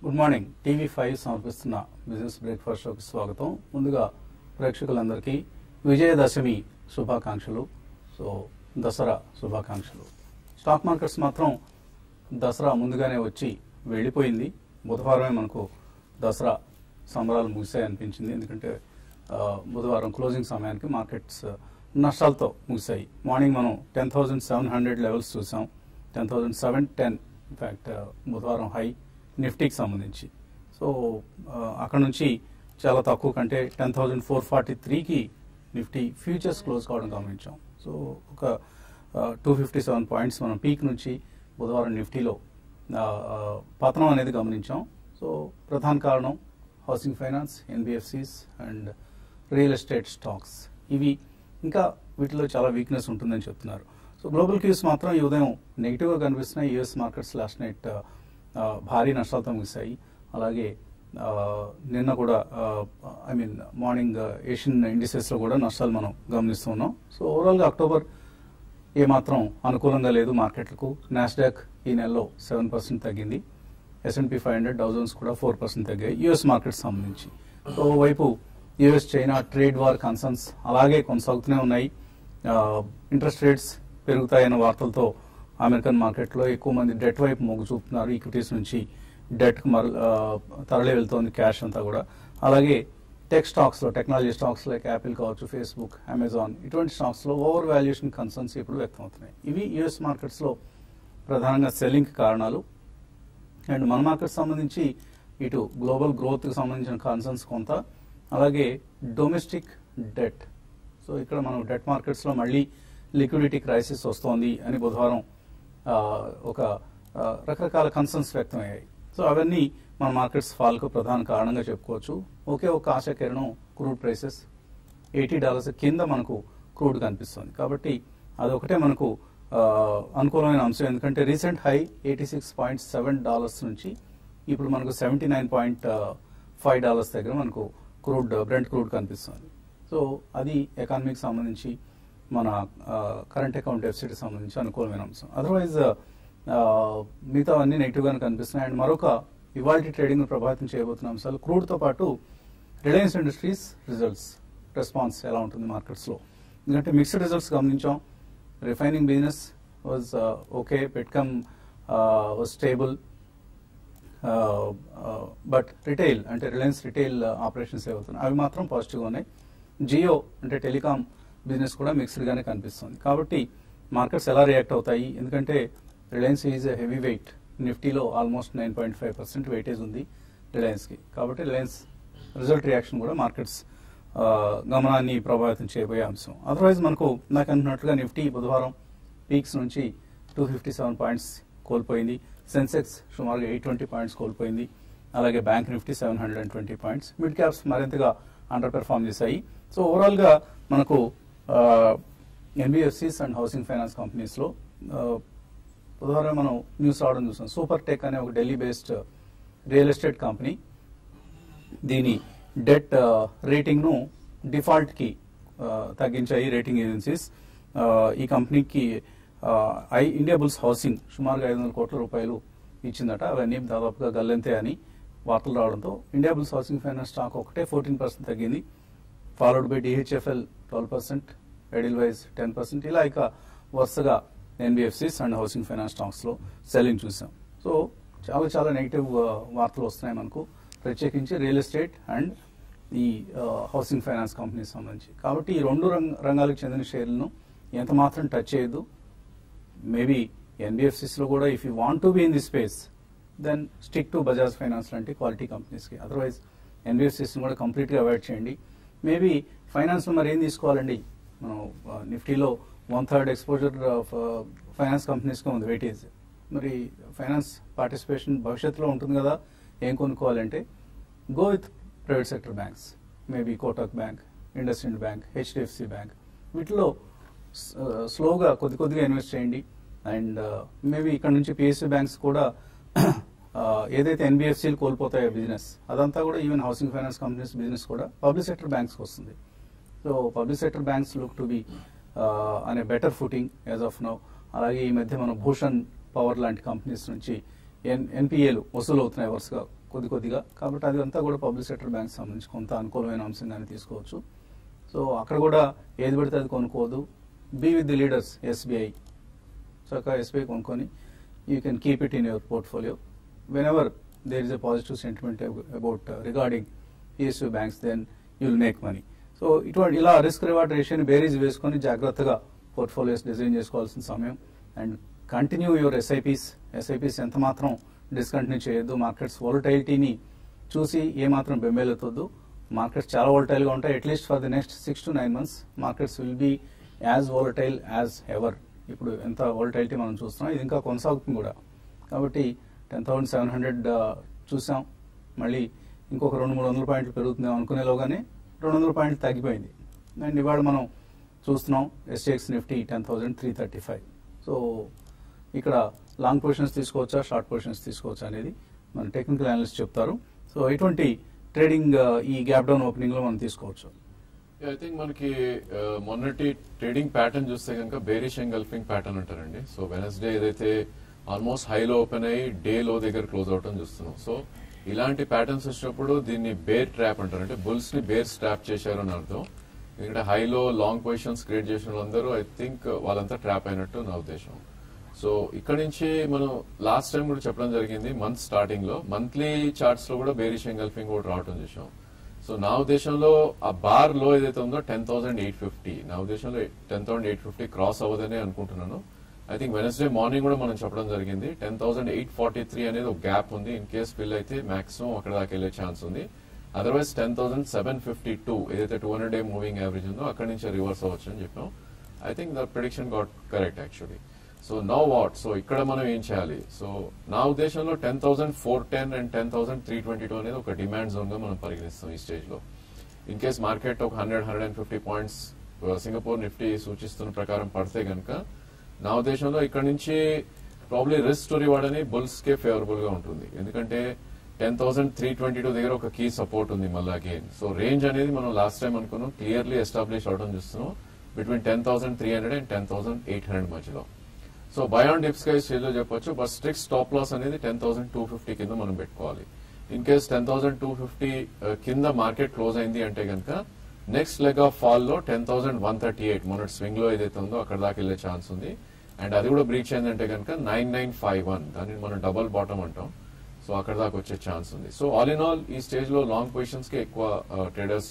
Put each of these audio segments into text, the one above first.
Good morning TV five సమర్పిస్తున్న business breakfast షోకి స్వాగతం ముందుగా ప్రేక్షకులందరికీ విజయదశమి శుభాకాంక్షలు సో దసరా శుభాకాంక్షలు స్టాక్ మార్కెట్స్ మాత్రం దసరా ముందుగానే వచ్చి వెళ్ళిపోయింది బుధవారమే మనకు దసరా సంబరాలు ముగిసాయి అనిపించింది ఎందుకంటే ఆ, బుధవారం క్లోజింగ్ సమయానికి మార్కెట్స్ నష్టాలతో ముగిశాయి మార్నింగ్ మనం ten thousand seven hundred levels చూసాం ten thousand seven ten in fact బుధవారం హై నిఫ్టీకి సంబంధించి సో ఆ, అక్కడ నుంచి చాలా తక్కువ కంటే టెన్ థౌసండ్ ఫోర్ ఫార్టీ త్రీకి నిఫ్టీ ఫ్యూచర్స్ క్లోజ్ కావడం గమనించాం సో ఒక టూ ఫిఫ్టీ సెవెన్ పాయింట్స్ మనం పీక్ నుంచి బుధవారం నిఫ్టీలో ఆ, ఆ, పతనం అనేది గమనించాం సో ప్రధాన కారణం housing finance NBFCs and real estate stocks ఇవి ఇంకా వీటిలో చాలా వీక్నెస్ ఉంటుందని చెప్తున్నారు సో గ్లోబల్ క్యూస్ మాత్రం ఈ ఉదయం నెగిటివ్గా కనిపిస్తున్నాయి యుఎస్ మార్కెట్స్ లాస్ట్ నైట్ భారీ నష్టాలతో ముగిశాయి అలాగే ఆ, నిన్న కూడా ఐ మీన్ మార్నింగ్ ఏషియన్ ఇండిసెస్లో కూడా నష్టాలు మనం గమనిస్తున్నాం సో ఓవరాల్గా అక్టోబర్ ఏమాత్రం అనుకూలంగా లేదు మార్కెట్లకు నాస్డాక్ ఈ నెలలో సెవెన్ పర్సెంట్ తగ్గింది ఎస్ఎన్పి ఫైవ్ హండ్రెడ్ డౌజన్స్ కూడా ఫోర్ పర్సెంట్ తగ్గాయి యుఎస్ మార్కెట్ సంబంధించి సో ఓవైపు US China trade war concerns అలాగే కొనసాగుతూనే ఉన్నాయి ఇంట్రెస్ట్ రేట్స్ పెరుగుతాయన్న వార్తలతో అమెరికన్ మార్కెట్లో ఎక్కువ మంది డెట్ వైపు మొగ్గు చూపుతున్నారు ఈక్విటీస్ నుంచి డెట్ మర ఆ, తరలి వెళ్తోంది క్యాష్ అంతా కూడా అలాగే టెక్ స్టాక్స్ లో టెక్నాలజీ స్టాక్స్ లైక్ యాపిల్ కావచ్చు ఫేస్బుక్ అమెజాన్ ఇటువంటి స్టాక్స్ లో ఓవర్ వాల్యుయేషన్ కన్సర్న్స్ ఇప్పుడు వ్యక్తమవుతున్నాయి ఇవి యుఎస్ మార్కెట్స్ లో ప్రధానంగా సెల్లింగ్ కారణాలు అండ్ మన మార్కెట్ సంబంధించి ఇటు గ్లోబల్ గ్రోత్ కి సంబంధించిన కన్సర్న్స్ కొంత అలాగే డొమెస్టిక్ డెట్ సో ఇక్కడ మనం డెట్ మార్కెట్స్ లో మళ్ళీ లిక్విడిటీ క్రైసిస్ వస్తోంది అని బుధవారం ఆ, ఒక ఆ, రకరకాల కన్సర్న్స్ వ్యక్తమయ్యాయి సో అవన్నీ మన మార్కెట్స్ ఫాల్ కు ప్రధాన కారణంగా చెప్పుకోవచ్చు ఒకే ఒక ఆశా కిరణం క్రూడ్ ప్రైసెస్ ఎయిటీ డాలర్స్ కింద మనకు క్రూడ్ కనిపిస్తుంది కాబట్టి అదొకటే మనకు ఆ, అనుకూలమైన అంశం ఎందుకంటే recent high eighty six point seven dollars నుంచి ఇప్పుడు మనకు seventy nine point five dollars దగ్గర మనకు క్రూడ్ బ్రెంట్ క్రూడ్ కనిపిస్తుంది సో అది ఎకానమీకి సంబంధించి మన కరెంట్ అకౌంట్ డెఫిసిట్ సంబంధించి అనుకూలమైన అంశం అదర్వైజ్ మిగతా అన్ని నెగిటివ్ గానే కనిపిస్తున్నాయి అండ్ మరొక ఇవాళ ట్రేడింగ్ ప్రభావితం చేయబోతున్న అంశాలు క్రూడ్ తో పాటు రిలయన్స్ ఇండస్ట్రీస్ రిజల్ట్స్ రెస్పాన్స్ ఎలా ఉంటుంది మార్కెట్స్ లో ఎందుకంటే మిక్స్డ్ రిజల్ట్స్ గమనించాం refining business was okay petchem was stable but retail అంటే రిలయన్స్ రిటైల్ ఆపరేషన్స్ ఏవవుతున్నాయి అవి మాత్రం పాజిటివ్గా ఉన్నాయి జియో అంటే టెలికాం బిజినెస్ కూడా మిక్స్డ్ గానే కనిపిస్తుంది కాబట్టి మార్కెట్స్ ఎలా రియాక్ట్ అవుతాయి ఎందుకంటే రిలయన్స్ ఈజ్ హెవీ వెయిట్ నిఫ్టీలో almost nine point five percent weightage ఉంది రిలయన్స్కి కాబట్టి రిలయన్స్ రిజల్ట్ రియాక్షన్ కూడా మార్కెట్స్ గమనాన్ని ప్రభావితం చేయబోయే అంశం అదర్వైజ్ మనకు నాకు అనుకున్నట్లుగా నిఫ్టీ బుధవారం పీక్స్ నుంచి టూ ఫిఫ్టీ సెవెన్ పాయింట్స్ కోల్పోయింది సెన్సెక్స్ సుమారుగా ఎయిట్ ట్వంటీ పాయింట్స్ కోల్పోయింది అలాగే bank Nifty seven hundred and twenty points mid caps మరింతగా అండర్ పెర్ఫామ్ చేశాయి సో ఓవరాల్ గా మనకు NBFCs and housing finance companies లో ఆ, బుధవారం మనం న్యూస్ రావడం చూసాం సూపర్ టెక్ అనే ఒక Delhi based real estate company దీని డెట్ రేటింగ్ ను డిఫాల్ట్ కి ఆ, తగ్గించాయి రేటింగ్ ఏజెన్సీస్ ఆ, ఈ కంపెనీకి ఆ, ఐ ఇండియా బుల్స్ హౌసింగ్ సుమారుగా ఐదు వందల కోట్ల రూపాయలు ఇచ్చిందట అవన్నీ దాదాపుగా గల్లంతే అని వార్తలు రావడంతో India bulls housing finance stock ఒకటే ఫోర్టీన్ పర్సెంట్ తగ్గింది followed by DHFL twelve percent Edelweiss ten percent ఇలా ఇక వరుసగా NBFCs and housing finance stocks లో సెల్లింగ్ చూసాం సో చాలా చాలా నెగిటివ్ వార్తలు వస్తున్నాయి మనకు ప్రత్యేకించి రియల్ ఎస్టేట్ అండ్ ఈ హౌసింగ్ ఫైనాన్స్ కంపెనీస్ సంబంధించి కాబట్టి ఈ రెండు రంగ రంగాలకు చెందిన షేర్లను ఎంత మాత్రం టచ్ చేయొద్దు మేబీ ఎన్బిఎఫ్సిస్ లో కూడా if you want to be in the space then stick to Bajaj finance లాంటి క్వాలిటీ కంపెనీస్ కి అదర్వైజ్ ఎన్బిఎఫ్సిస్ కూడా కంప్లీట్ గా అవాయిడ్ చేయండి మేబీ ఫైనాన్స్ లో మరి ఏం తీసుకోవాలండి మనం నిఫ్టీలో one third exposure finance companies కి ఉంది వెయిటేజ్ మరి ఫైనాన్స్ పార్టిసిపేషన్ భవిష్యత్తులో ఉంటుంది కదా ఏం కొనుక్కోవాలంటే go with private sector banks maybe Kotak bank IndusInd bank HDFC bank వీటిలో స్లోగా కొద్ది కొద్దిగా ఇన్వెస్ట్ చేయండి అండ్ మేబీ ఇక్కడ నుంచి పిఎస్సి బ్యాంక్స్ కూడా ఆ, ఏదైతే ఎన్బిఎఫ్సీలు కోల్పోతాయో బిజినెస్ అదంతా కూడా even housing finance companies business కూడా పబ్లిక్ సెక్టర్ బ్యాంక్స్ వస్తుంది so public sector banks look to be అనే better footing as of now అలాగే ఈ మధ్య మనం భూషణ్ పవర్ లాంటి కంపెనీస్ నుంచి ఎన్ ఎన్పిఏలు వసూలు అవుతున్నాయి వరుసగా కొద్ది కొద్దిగా కాబట్టి అది అంతా కూడా పబ్లిక్ సెక్టర్ బ్యాంక్స్ సంబంధించి కొంత అనుకూలమైన అంశంగానే తీసుకోవచ్చు సో అక్కడ కూడా ఏది పడితే అది కొనుక్కోవద్దు be with the leaders SBI చక్కగా ఎస్బీఐ కొనుక్కొని you can keep it in your portfolio whenever there is a positive sentiment about regarding PSU banks then you'll make money so ఇటువంటి ఇలా రిస్క్ రివార్డ్ రేషియోని బేరీజ్ వేసుకొని జాగ్రత్తగా portfolios design చేసుకోవాల్సిన సమయం and continue your SIPs SIPs ఎంత మాత్రం discontinue చేయొద్దు మార్కెట్స్ వోలటైలిటీని చూసి ఏమాత్రం బెంబేలెత్తొద్దు మార్కెట్స్ చాలా వోలటైల్గా ఉంటాయి at least for the next six to nine months markets will be as volatile as ever ఇప్పుడు ఎంత వోలటైలిటీ మనం చూస్తున్నాం ఇది ఇంకా కొనసాగుతుంది కూడా కాబట్టి టెన్ థౌసండ్ సెవెన్ హండ్రెడ్ చూసాం మళ్ళీ ఇంకొక రెండు మూడు వందల పాయింట్లు పెరుగుతుందేమో అనుకునేలోగానే రెండు వందల పాయింట్లు తగ్గిపోయింది అండ్ ఇవాళ మనం చూస్తున్నాం SGX Nifty ten thousand three thirty five so ఇక్కడ లాంగ్ పొజిషన్స్ తీసుకోవచ్చా షార్ట్ పొజిషన్స్ తీసుకోవచ్చా అనేది మన టెక్నికల్ అనలిస్ట్ చెప్తారు సో ఎటువంటి ట్రేడింగ్ ఈ గ్యాప్ డౌన్ ఓపెనింగ్ లో మనం తీసుకోవచ్చు ఐ థింక్ మనకి ఆ, మొన్నటి ట్రేడింగ్ ప్యాటర్న్ చూస్తే కనుక బేరిష్ ఎంగల్ఫింగ్ ప్యాటర్న్ అంటారండి సో వెనస్డే ఏదైతే ఆల్మోస్ట్ హైలో ఓపెన్ అయ్యి డే లో దగ్గర క్లోజ్ అవటం చూస్తున్నాం సో ఇలాంటి ప్యాటర్న్స్ వచ్చినప్పుడు దీన్ని బేర్ ట్రాప్ అంటారు అంటే బుల్స్ ని బేర్ ట్రాప్ చేశారు అని అర్థం ఎందుకంటే హైలో లాంగ్ పొజిషన్స్ క్రియేట్ చేసిన వాళ్ళందరూ ఐ థింక్ వాళ్ళంతా ట్రాప్ అయినట్టు నా ఉద్దేశం సో ఇక్కడ నుంచి మనం లాస్ట్ టైం కూడా చెప్పడం జరిగింది మంత్ స్టార్టింగ్ లో మంత్లీ చార్ట్స్ లో కూడా బేరిష్ ఎంగల్ఫింగ్ కూడా రావటం చూసాం సో నా ఉద్దేశంలో ఆ బార్ లో ఏదైతే ఉందో టెన్ థౌసండ్ ఎయిట్ ఫిఫ్టీ నా ఉద్దేశంలో ten thousand eight fifty cross అవ్వదనే అనుకుంటున్నాను ఐ థింక్ వెనస్డే మార్నింగ్ కూడా మనం చెప్పడం జరిగింది ten thousand eight forty three అనేది ఒక గ్యాప్ ఉంది ఇన్ కేస్ ఫిల్ అయితే మాక్సిమం అక్కడ దాకా వెళ్ళే ఛాన్స్ ఉంది otherwise ten thousand seven fifty two ఏదైతే two hundred day moving average ఉందో అక్కడి నుంచి రివర్స్ అవ్వచ్చు అని చెప్పాం I think the prediction got correct actually so no what so ఇక్కడ మనం ఏం చేయాలి సో నా ఉద్దేశంలో ten thousand four ten and ten thousand three twenty two అనేది ఒక డిమాండ్ జోన్ గా మనం పరిగణిస్తాం ఈ స్టేజ్ లో ఇన్ కేస్ మార్కెట్ ఒక hundred hundred and fifty points Singapore Nifty సూచిస్తున్న ప్రకారం పడితే గనుక నా ఉద్దేశంలో ఇక్కడ నుంచి ప్రాబ్లీ రిస్క్ టు రివార్డ్ అని బుల్స్ కే ఫేవరబుల్ గా ఉంటుంది ఎందుకంటే ten thousand three twenty two దగ్గర ఒక కీ సపోర్ట్ ఉంది మళ్ళీ అగైన్ సో రేంజ్ అనేది మనం లాస్ట్ టైం అనుకున్నాం క్లియర్లీ ఎస్టాబ్లిష్ అవడం చూస్తున్నాం between ten thousand three hundred and ten thousand eight hundred మధ్యలో సో బయాన్ డిప్స్ గా స్టేజ్ లో చెప్పొచ్చు బట్ స్ట్రిక్ట్ స్టాప్ లాస్ అనేది టెన్ థౌసండ్ టూ ఫిఫ్టీ కింద మనం పెట్టుకోవాలి in case ten thousand two fifty కింద మార్కెట్ క్లోజ్ అయింది అంటే కనుక నెక్స్ట్ లెగ్ ఆఫ్ ఫాల్ లో ten thousand one thirty eight మొన్నటి స్వింగ్ లో ఏదైతే ఉందో అక్కడ దాకా వెళ్ళే ఛాన్స్ ఉంది అండ్ అది కూడా బ్రీచ్ అయిందంటే కనుక నైన్ నైన్ ఫైవ్ వన్ దాన్ని మనం డబల్ బాటమ్ అంటాం సో అక్కడ దాకా వచ్చే ఛాన్స్ ఉంది సో ఆల్ ఇన్ ఆల్ ఈ స్టేజ్ లో లాంగ్ పొజిషన్స్ కి ఎక్కువ traders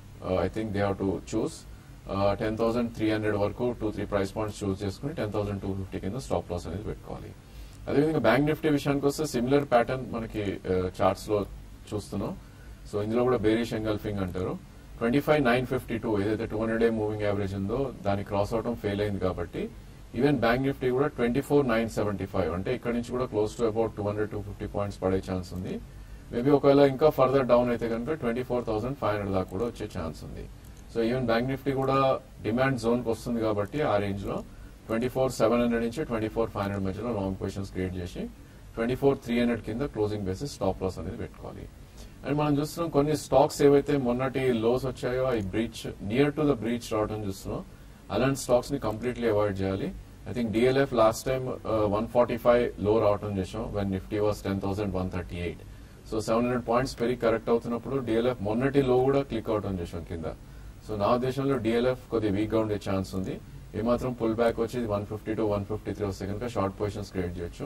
I think they have to choose ten thousand three hundred వరకు two three price points choose చేసుకుని టెన్ థౌసండ్ టూ ఫిఫ్టీ కింద స్టాప్ లాస్ అనేది పెట్టుకోవాలి అదేవిధంగా బ్యాంక్ నిఫ్టీ విషయానికి వస్తే సిమిలర్ ప్యాటర్న్ మనకి చార్ట్స్ లో చూస్తున్నాం సో ఇందులో కూడా బేరిష్ ఎంగల్ఫింగ్ అంటారు twenty five nine fifty two ఏదైతే two hundred day moving average ఉందో దాన్ని క్రాస్ అవడం ఫెయిల్ అయింది కాబట్టి ఈవెన్ బ్యాంక్ నిఫ్టీ కూడా twenty four nine seventy five అంటే ఇక్కడ నుంచి కూడా close to about two hundred two fifty points పడే ఛాన్స్ ఉంది మేబీ ఒకవేళ ఇంకా ఫర్దర్ డౌన్ అయితే కనుక twenty four thousand five hundred దాకా కూడా వచ్చే ఛాన్స్ ఉంది సో ఈవెన్ బ్యాంక్ నిఫ్టీ కూడా డిమాండ్ జోన్ కి వస్తుంది కాబట్టి ఆ రేంజ్ లో ట్వంటీ ఫోర్ సెవెన్ హండ్రెడ్ నుంచి ట్వంటీ ఫోర్ ఫైవ్ హండ్రెడ్ మధ్యలో లాంగ్ పొజిషన్స్ క్రియేట్ చేసి ట్వంటీ ఫోర్ త్రీ హండ్రెడ్ కింద క్లోజింగ్ బేసిస్ స్టాప్ లాస్ అనేది పెట్టుకోవాలి అండ్ మనం చూస్తున్నాం కొన్ని స్టాక్స్ ఏవైతే మొన్నటి లోస్ వచ్చాయో అవి breach near to the breach రావడం చూస్తున్నాం అలాంటి స్టాక్స్ ని కంప్లీట్లీ అవాయిడ్ చేయాలి I think DLF last time one forty five లో రావడం చేసాం when Nifty was ten thousand one thirty eight so seven hundred points పెరిగి కరెక్ట్ అవుతున్నప్పుడు డిఎల్ఎఫ్ మొన్నటి లో కూడా క్లిక్ అవడం చేసాం కింద సో నా ఉద్దేశంలో డిఎల్ఎఫ్ కొద్దిగా వీక్ గా ఉండే ఛాన్స్ ఉంది ఏమాత్రం పుల్ బ్యాక్ వచ్చి one fifty to one fifty three వస్తే కనుక షార్ట్ పొజిషన్స్ క్రియేట్ చేయొచ్చు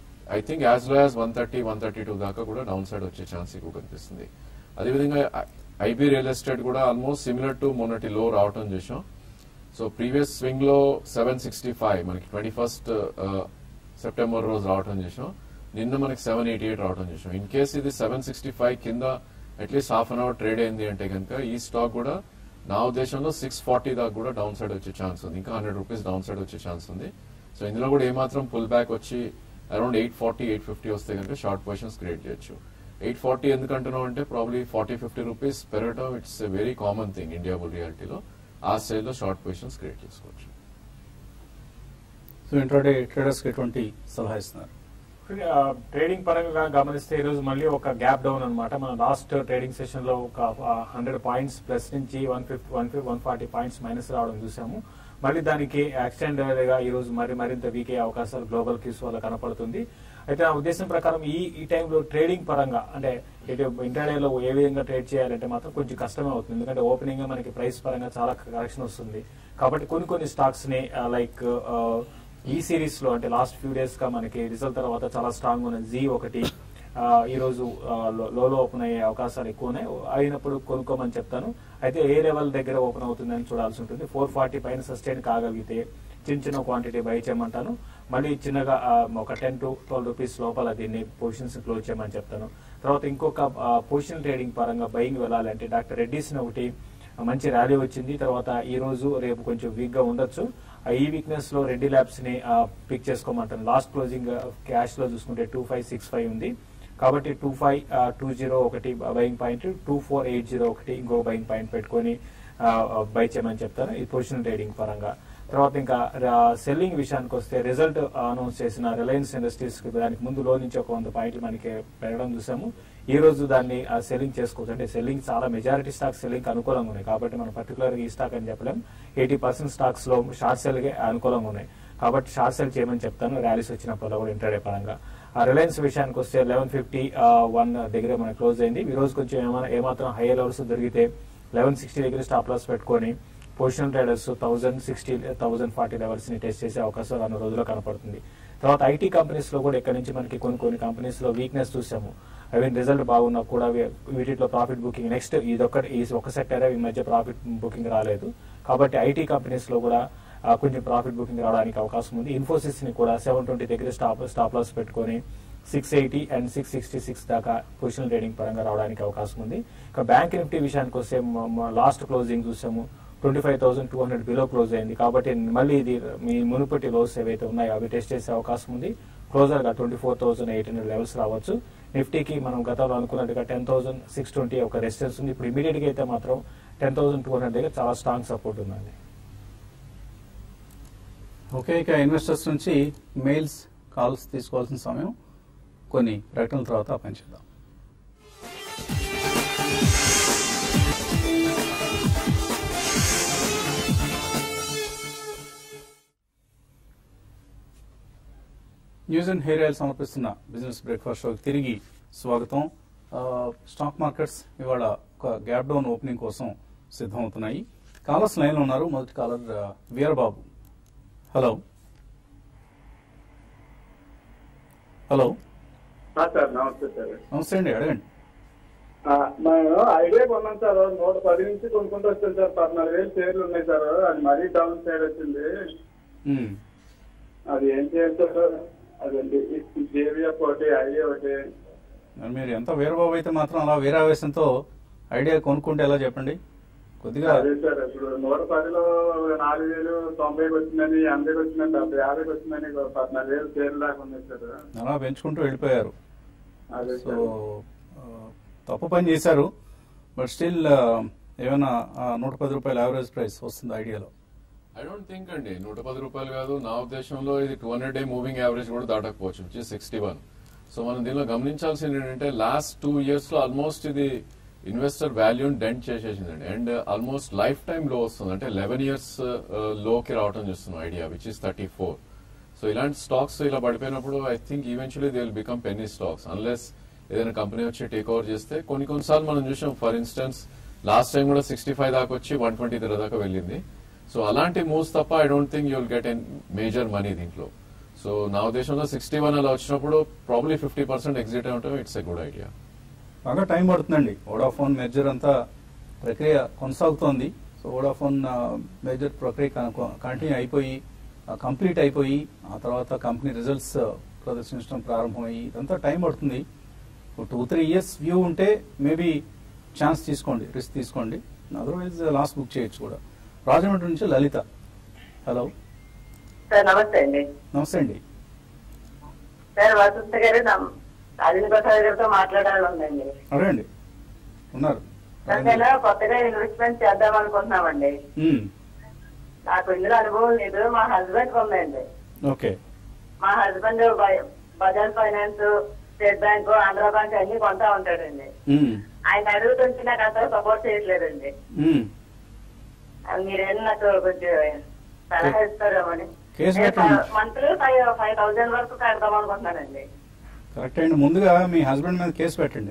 I think as low as one thirty one thirty two దాకా కూడా డౌన్ సైడ్ వచ్చే ఛాన్స్ ఎక్కువ కనిపిస్తుంది అదేవిధంగా ఐబీ రియల్ ఎస్టేట్ కూడా ఆల్మోస్ట్ సిమిలర్ టు మొన్నటి లో రావటం చేసాం సో ప్రీవియస్ స్వింగ్ లో సెవెన్ సిక్స్టీ ఫైవ్ మనకి ట్వంటీ ఫస్ట్ సెప్టెంబర్ రోజు రావటం చేసాం నిన్న మనకి సెవెన్ ఎయిటీ ఎయిట్ రావటం చేసాం ఇన్ కేస్ ఇది సెవెన్ సిక్స్టీ ఫైవ్ కింద at least half an hour trade అయింది అంటే కనుక ఈ స్టాక్ కూడా నా ఉద్దేశంలో సిక్స్ ఫార్టీ దాకా కూడా డౌన్ సైడ్ వచ్చే ఛాన్స్ ఉంది ఇంకా హండ్రెడ్ రూపీస్ డౌన్ సైడ్ వచ్చే ఛాన్స్ ఉంది సో ఇందులో కూడా ఏమాత్రం పుల్ బ్యాక్ వచ్చి around eight forty eight fifty వస్తే కనుక షార్ట్ పొజిషన్స్ క్రియేట్ చేయొచ్చు ఎయిట్ ఫార్టీ ఎందుకంటున్నాం అంటే ప్రాబ్లీ ఫార్టీ ఫిఫ్టీ రూపీస్ పెరగడం it's a very common thing Indiabulls రియాలిటీలో ఆ స్టేజ్ లో షార్ట్ పొజిషన్స్ క్రియేట్ చేసుకోవచ్చు సో ఇంట్రాడే ట్రేడర్స్ కి ఎటువంటి సలహా ఇస్తున్నారు ట్రేడింగ్ పరంగా గమనిస్తే ఈ రోజు మళ్ళీ ఒక గ్యాప్ డౌన్ అన్నమాట మన లాస్ట్ ట్రేడింగ్ సెషన్ లో ఒక హండ్రెడ్ పాయింట్స్ ప్లస్ నుంచి one fifty one fifty one forty points minus రావడం చూసాము మళ్ళీ దానికి ఎక్స్టెండ్ గా ఈ రోజు మరి మరింత వీక్ అయ్యే అవకాశాలు గ్లోబల్ క్యూస్ వల్ల కనపడుతుంది అయితే నా ఉద్దేశం ప్రకారం ఈ ఈ టైంలో ట్రేడింగ్ పరంగా అంటే ఇటు ఇంటర్డేలో ఏ విధంగా ట్రేడ్ చేయాలంటే మాత్రం కొంచెం కష్టమే అవుతుంది ఎందుకంటే ఓపెనింగ్ మనకి ప్రైస్ పరంగా చాలా కరెక్షన్ వస్తుంది కాబట్టి కొన్ని కొన్ని స్టాక్స్ ని లైక్ ఈ సిరీస్ లో అంటే లాస్ట్ ఫ్యూ డేస్ గా మనకి రిజల్ట్ తర్వాత చాలా స్ట్రాంగ్ ఉన్న జీ ఒకటి ఆ, ఈ రోజు ఆ, లో- లోలో ఓపెన్ అయ్యే అవకాశాలు ఎక్కువ ఉన్నాయి అయినప్పుడు కొనుక్కోమని చెప్తాను అయితే ఏ లెవెల్ దగ్గర ఓపెన్ అవుతుందని చూడాల్సి ఉంటుంది ఫోర్ ఫార్టీ పైన సస్టైన్ కాగలిగితే చిన్న చిన్న క్వాంటిటీ బై చేయమంటాను మళ్ళీ చిన్నగా ఆ, ఒక టెన్ టు ట్వెల్వ్ రూపీస్ లోపల దీన్ని పొజిషన్స్ క్లోజ్ చేయమని చెప్తాను తర్వాత ఇంకొక పొజిషన్ ట్రేడింగ్ పరంగా బయింగ్ వెళ్ళాలంటే డాక్టర్ రెడ్డిస్ ఒకటి మంచి ర్యాలీ వచ్చింది తర్వాత ఈ రోజు రేపు కొంచెం వీక్ గా ఉండొచ్చు ఆ ఈ వీక్నెస్ లో రెడ్డి ల్యాబ్స్ ని పిక్ చేసుకోమంటాను లాస్ట్ క్లోజింగ్ క్యాష్ లో చూసుకుంటే టూ ఫైవ్ సిక్స్ ఫైవ్ ఉంది కాబట్టి టూ ఫైవ్ టూ జీరో ఒకటి buying point two four eight zero ఒకటి ఇంకో బయింగ్ పాయింట్ పెట్టుకొని బై చేయమని చెప్తాను ఈ పొజిషన్ ట్రేడింగ్ పరంగా తర్వాత ఇంకా సెల్లింగ్ విషయానికి వస్తే రిజల్ట్ అనౌన్స్ చేసిన రిలయన్స్ ఇండస్ట్రీస్ కి దానికి ముందు లో నుంచి ఒక వంద పాయింట్లు మనకి పెరగడం చూసాము ఈ రోజు దాన్ని సెల్లింగ్ చేసుకోవచ్చు అంటే సెల్లింగ్ చాలా మెజారిటీ స్టాక్స్ సెల్లింగ్ అనుకూలంగా ఉన్నాయి కాబట్టి మనం పర్టికులర్ గా ఈ స్టాక్ అని చెప్పలేం ఎయిటీ పర్సెంట్ స్టాక్స్ లో షార్ట్ సెల్ గే అనుకూలంగా ఉన్నాయి కాబట్టి షార్ట్ సెల్ చేయమని చెప్తాను ర్యాలీస్ వచ్చినప్పుడు కూడా ఇంటర్డే పరంగా ఆ రిలయన్స్ విషయానికి వస్తే లెవెన్ ఫిఫ్టీ వన్ దగ్గర మనకి క్లోజ్ అయింది ఈ రోజు కొంచెం ఏమైనా ఏమాత్రం హై లెవెల్స్ దొరికితే లెవెన్ సిక్స్టీ దగ్గర స్టాప్ లాస్ పెట్టుకొని position traders thousand sixty thousand forty levels ని టెస్ట్ చేసే అవకాశం రాను రోజుల్లో కనపడుతుంది తర్వాత ఐటీ కంపెనీస్ లో కూడా ఇక్కడ నుంచి మనకి కొన్ని కొన్ని కంపెనీస్ లో వీక్నెస్ చూసాము అవి రిజల్ట్ బాగున్నా కూడా వీ- వీటిలో ప్రాఫిట్ బుకింగ్ నెక్స్ట్ ఇదొక్కటి ఈ ఒక సెక్టర్ ఈ మధ్య ప్రాఫిట్ బుకింగ్ రాలేదు కాబట్టి ఐటీ కంపెనీస్ లో కూడా ఆ, కొంచెం ప్రాఫిట్ బుకింగ్ రావడానికి అవకాశం ఉంది ఇన్ఫోసిస్ ని కూడా సెవెన్ ట్వంటీ దగ్గర స్టాప్ స్టాప్ లాస్ పెట్టుకొని six eighty and six sixty six దాకా పొజిషన్ ట్రేడింగ్ పరంగా రావడానికి అవకాశం ఉంది ఇక బ్యాంక్ నిఫ్టీ విషయానికి వస్తే లాస్ట్ క్లోజింగ్ చూసాము twenty five thousand two hundred below close అయింది కాబట్టి మళ్ళీ ఇది మీ మునుపటి లోస్ ఏవైతే ఉన్నాయో అవి టెస్ట్ చేసే అవకాశం ఉంది క్లోజర్ గా twenty four thousand eight hundred levels రావచ్చు నిఫ్టీకి మనం గతంలో అనుకున్నట్టుగా టెన్ థౌసండ్ సిక్స్ ట్వంటీ ఒక రెసిస్టెన్స్ ఉంది ఇప్పుడు ఇమీడియట్ గా అయితే మాత్రం టెన్ థౌసండ్ టూ హండ్రెడ్ దగ్గర చాలా స్ట్రాంగ్ సపోర్ట్ ఉందండి ఓకే ఇక ఇన్వెస్టర్స్ నుంచి మెయిల్స్ కాల్స్ తీసుకోవాల్సిన సమయం కొన్ని ప్రకటనల తర్వాత పనిచేద్దాం న్యూస్ అండ్ హెయిర్ ఆయిల్ సమర్పిస్తున్న బిజినెస్ బ్రేక్ఫాస్ట్ షోకి తిరిగి స్వాగతం ఆ, స్టాక్ మార్కెట్స్ ఇవాళ ఒక గ్యాప్ డౌన్ ఓపెనింగ్ కోసం సిద్ధమవుతున్నాయి కాలర్స్ లైన్లో ఉన్నారు మొదటి కాలర్ ఆ, వీరబాబు హలో హలో ఆ, సార్ నమస్తే సార్ నమస్తే అండి అడగండి ఆ, నేను ఐడియా కొన్నాం సార్ నూట పది నుంచి కొనుక్కుంటూ వచ్చాను సార్ పద్నాలుగు వేలు షేర్లు ఉన్నాయి సార్ అది మరీ డౌన్ సైడ్ వచ్చింది ఉమ్. అది ఏం చేయాలి సార్ అదండి జేవిఎఫ్ ఒకటి ఐడియా ఒకటి మరి మీరు ఎంత వీరబాబు అయితే మాత్రం అలా వీరావేశంతో ఐడియా కొనుక్కుంటే ఎలా చెప్పండి కొద్దిగా అదే సార్ ఇప్పుడు నూట పదిలో నాలుగు వేలు తొంభైకి వచ్చిందని ఎనభైకి వచ్చిందని డెబ్బై యాభైకి వచ్చిందని ఒక పద్నాలుగు వేలు షేర్లు దాకా ఉన్నాయి సార్ అలా పెంచుకుంటూ వెళ్ళిపోయారు అదే సో సార్ ఆ, తప్పు పని చేశారు బట్ స్టిల్ ఏమైనా ఆ, నూట పది రూపాయల యావరేజ్ ప్రైస్ వస్తుంది ఐడియాలో ఐ డోంట్ థింక్ అండి నూట పది రూపాయలు కాదు నా ఉద్దేశంలో ఇది two hundred day moving average కూడా దాటకపోవచ్చు విచ్ సిక్స్టీ వన్ సో మనం దీనిలో గమనించాల్సింది ఏంటంటే లాస్ట్ టూ ఇయర్స్ లో ఆల్మోస్ట్ ఇది ఇన్వెస్టర్ వాల్యూని డెంట్ చేసేసిందండి అండ్ ఆల్మోస్ట్ లైఫ్ టైం లో వస్తుంది అంటే లెవెన్ ఇయర్స్ లోకి రావటం చూస్తున్నాం Idea which is thirty four so ఇలాంటి స్టాక్స్ ఇలా పడిపోయినప్పుడు I think eventually they will become penny stocks unless ఏదైనా కంపెనీ వచ్చి టేక్ ఓవర్ చేస్తే కొన్ని కొన్నిసార్లు మనం చూసాం ఫర్ ఇన్స్టెన్స్ లాస్ట్ టైం కూడా సిక్స్టీ ఫైవ్ దాకా వచ్చి వన్ ట్వంటీ దాకా వెళ్ళింది సో అలాంటి మూవ్స్ తప్ప I don't think you'll get an major money దీంట్లో సో నా ఉద్దేశంలో సిక్స్టీ వన్ అలా వచ్చినప్పుడు ప్రాబ్లీ ఫిఫ్టీ పర్సెంట్ ఎగ్జిట్ అవటం ఇట్స్ ఎ గుడ్ ఐడియా బాగా టైం పడుతుందండి వోడాఫోన్ మెర్జర్ అంతా ప్రక్రియ కొనసాగుతోంది సో వోడాఫోన్ మెర్జర్ ప్రక్రియ కంటిన్యూ అయిపోయి కంప్లీట్ అయిపోయి ఆ తర్వాత కంపెనీ రిజల్ట్స్ ప్రదర్శించడం ప్రారంభమయ్యి ఇదంతా టైం పడుతుంది టూ త్రీ ఇయర్స్ వ్యూ ఉంటే మేబీ ఛాన్స్ తీసుకోండి రిస్క్ తీసుకోండి అదర్వైజ్ లాస్ట్ బుక్ చేయొచ్చు కూడా రాజమండ్రి నుంచి లలిత హలో సార్ నమస్తే అండి నమస్తే అండి సార్ వసంత గారు నమ్- రాజేంద్ర ప్రసాద్ గారితో మాట్లాడాలి ఉందండి అడగండి ఉన్నారు సార్ నేను కొత్తగా ఇన్వెస్ట్మెంట్ చేద్దాం అనుకుంటున్నామండి ఉమ్, నాకు ఇందులో అనుభవం లేదు మా హస్బెండ్ ఉందండి ఓకే మా హస్బెండ్ బ- Bajaj finance state bank Andhra bank అన్ని కొంటా ఉంటాడండి ఉమ్, ఆయన అడుగుతుంటే నాకు అసలు సపోర్ట్ చేయట్లేదండి ఉమ్. అది మీరేం నాకు కొంచెం సలహా ఇస్తారేమో అని కేసు పెట్టండి. మంత్లీ ఫైవ్ ఫైవ్ థౌసండ్ వరకు కడదాం అనుకుంటున్నానండి కరెక్ట్ అండి ముందుగా మీ హస్బెండ్ మీద కేసు పెట్టండి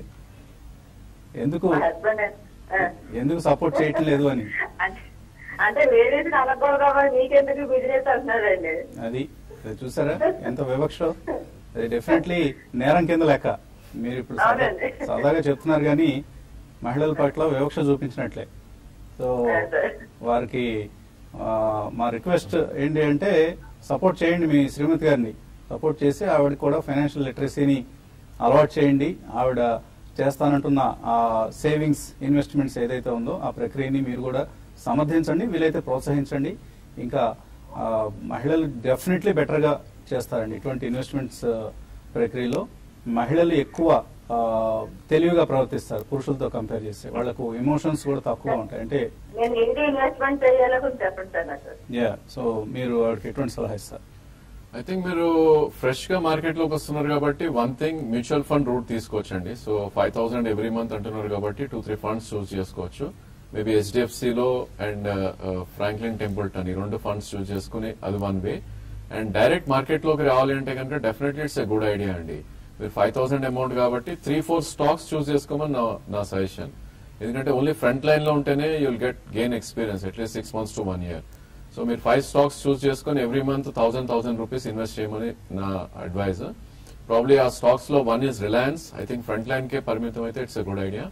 ఎందుకు మా హస్బెండ్ ఎందుకు సపోర్ట్ చేయటం లేదు అని అంటే అంటే లేడీస్ కలగకూడదు కాబట్టి మీకెందుకు బిజినెస్ అంటున్నారండి అది అది చూసారా ఎంత వివక్ష అది డెఫినెట్లీ నేరం కింద లెక్క మీరు ఇప్పుడు సరదా- అవునండి. సరదాగా చెప్తున్నారు కానీ మహిళల పట్ల వివక్ష చూపించినట్లే సో అదే. వారికి ఆ, మా రిక్వెస్ట్ ఏంటి అంటే సపోర్ట్ చేయండి మీ శ్రీమతి గారిని సపోర్ట్ చేసి ఆవిడకి కూడా ఫైనాన్షియల్ లిటరసీని అలవాటు చేయండి ఆవిడ చేస్తానంటున్న ఆ సేవింగ్స్ ఇన్వెస్ట్మెంట్స్ ఏదైతే ఉందో ఆ ప్రక్రియని మీరు కూడా సమర్థించండి వీలైతే ప్రోత్సహించండి ఇంకా ఆ, మహిళలు డెఫినెట్లీ బెటర్గా చేస్తారండి ఇటువంటి ఇన్వెస్ట్మెంట్స్ ప్రక్రియలో మహిళలు ఎక్కువ ఆ, తెలివిగా ప్రవర్తిస్తారు పురుషులతో కంపేర్ చేస్తే వాళ్ళకు ఎమోషన్స్ కూడా తక్కువ ఉంటాయి అంటే నేను ఏంటి ఇన్వెస్ట్మెంట్ చేయాలో కొంచెం చెప్పండి సార్ నాకు యా సో మీరు వాడికి ఎటువంటి సలహా ఇస్తారు ఐ థింక్ మీరు ఫ్రెష్ గా మార్కెట్ లోకి వస్తున్నారు కాబట్టి one thing mutual fund route తీసుకోవచ్చండి so five thousand every month అంటున్నారు కాబట్టి టూ త్రీ ఫండ్స్ చూస్ చేసుకోవచ్చు మేబీ హెచ్డిఎఫ్సి లో అండ్ ఫ్రాంక్లిన్ టెంపుల్టన్ ఈ రెండు ఫండ్స్ చూస్ చేసుకుని అది one way and direct market లోకి రావాలి అంటే కనుక definitely it's a good idea అండి మీరు ఫైవ్ థౌసండ్ అమౌంట్ కాబట్టి త్రీ ఫోర్ స్టాక్స్ చూస్ చేసుకోమని నా నా సజెషన్ ఎందుకంటే ఓన్లీ ఫ్రంట్ లైన్ లో ఉంటేనే you'll get gain experience at least six months to one year so మీరు ఫైవ్ స్టాక్స్ చూస్ చేసుకుని every month thousand thousand rupees invest చేయమని నా అడ్వైజ్ ప్రాబ్లీ ఆ స్టాక్స్ లో one is Reliance I think front line కే పరిమితం అయితే it's a good idea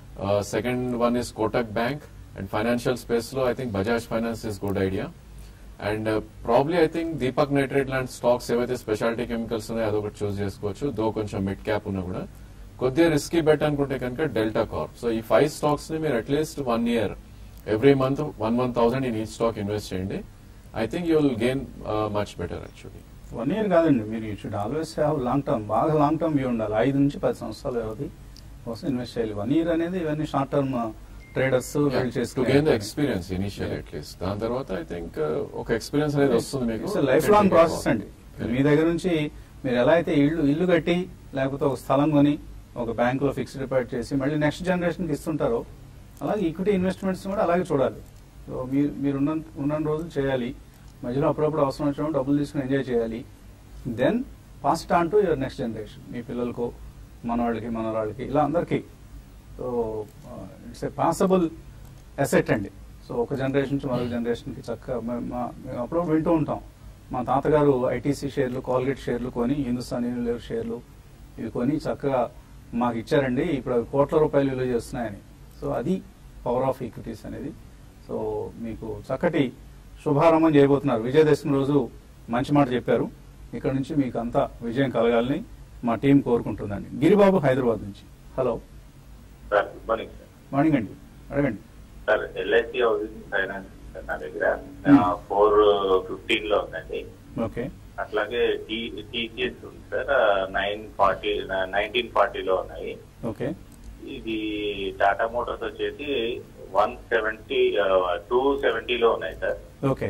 second one is Kotak bank and financial space లో I think Bajaj finance is good idea and probably I think Deepak nitrite లాంటి stocks ఏవైతే speciality chemicals ఉన్నాయో అదొకటి చూస్ చేసుకోవచ్చు దో కొంచెం మిడ్ క్యాప్ ఉన్నా కూడా కొద్దిగా రిస్కీ బెట్ అనుకుంటే కనుక డెల్టా కార్ప్ సో ఈ ఫైవ్ స్టాక్స్ ని మీరు at least one year every month one one thousand in ఈ స్టాక్ ఇన్వెస్ట్ చేయండి I think you will gain much better actually one year కాదండి మీరు you should always have long term బాగా long term view ఉండాలి ఐదు నుంచి పది సంవత్సరాల వ్యవధి కోసం ఇన్వెస్ట్ చేయాలి వన్ ఇయర్ అనేది ఇవన్నీ short term traders build to gain the చేసుకుని ఎక్స్పీరియన్స్ ఇనిషియల్ అట్లీస్ట్ దాని తర్వాత ఐ థింక్ ఒక ఎక్స్పీరియన్స్ అనేది వస్తుంది మీకు లైఫ్ లాంగ్ ప్రాసెస్ అండి మీ దగ్గర నుంచి మీరు ఎలా అయితే ఇల్లు ఇల్లు కట్టి లేకపోతే ఒక స్థలం కొని ఒక బ్యాంక్ లో ఫిక్స్డ్ డిపాజిట్ చేసి మళ్ళీ నెక్స్ట్ జనరేషన్ కి ఇస్తుంటారో అలాగే ఈక్విటీ ఇన్వెస్ట్మెంట్స్ కూడా అలాగే చూడాలి సో మీరు మీరు ఉన్న ఉన్న రోజులు చేయాలి మధ్యలో అప్పుడప్పుడు అవసరం వచ్చినప్పుడు డబ్బులు తీసుకుని ఎంజాయ్ చేయాలి then pass it on to your next generation మీ పిల్లలకు మనవాళ్ళకి మనవాళ్ళకి ఇలా అందరికీ so it's a possible asset అండి సో ఒక జనరేషన్ నుంచి మరొక జనరేషన్కి చక్కగా మే- మా- మేము అప్పుడప్పుడు వింటూ ఉంటాం మా తాతగారు ఐటీసీ షేర్లు కాల్గేట్ షేర్లు కొని హిందుస్థాన్ యూనిలివర్ షేర్లు ఇవి కొని చక్కగా మాకు ఇచ్చారండి ఇప్పుడు అవి కోట్ల రూపాయలు విలువ చేస్తున్నాయని సో అది పవర్ ఆఫ్ ఈక్విటీస్ అనేది సో మీకు చక్కటి శుభారంభం చేయబోతున్నారు విజయదశమి రోజు మంచి మాట చెప్పారు ఇక్కడ నుంచి మీకు అంతా విజయం కలగాలని మా టీం కోరుకుంటుందండి గిరిబాబు హైదరాబాద్ నుంచి hello sir good morning sir morning అండి అడగండి sir LIC housing finance sir నా దగ్గర Hmm. ఫోర్ ఫిఫ్టీన్ లో ఉందండి ఓకే అట్లాగే టీ టీసీఎస్ ఉంది సార్ నైన్ ఫార్టీ నైన్టీన్ ఫార్టీలో ఉన్నాయి ఓకే ఇది టాటా మోటార్స్ వచ్చేసి వన్ సెవెంటీ టూ సెవెంటీలో ఉన్నాయి సార్ ఓకే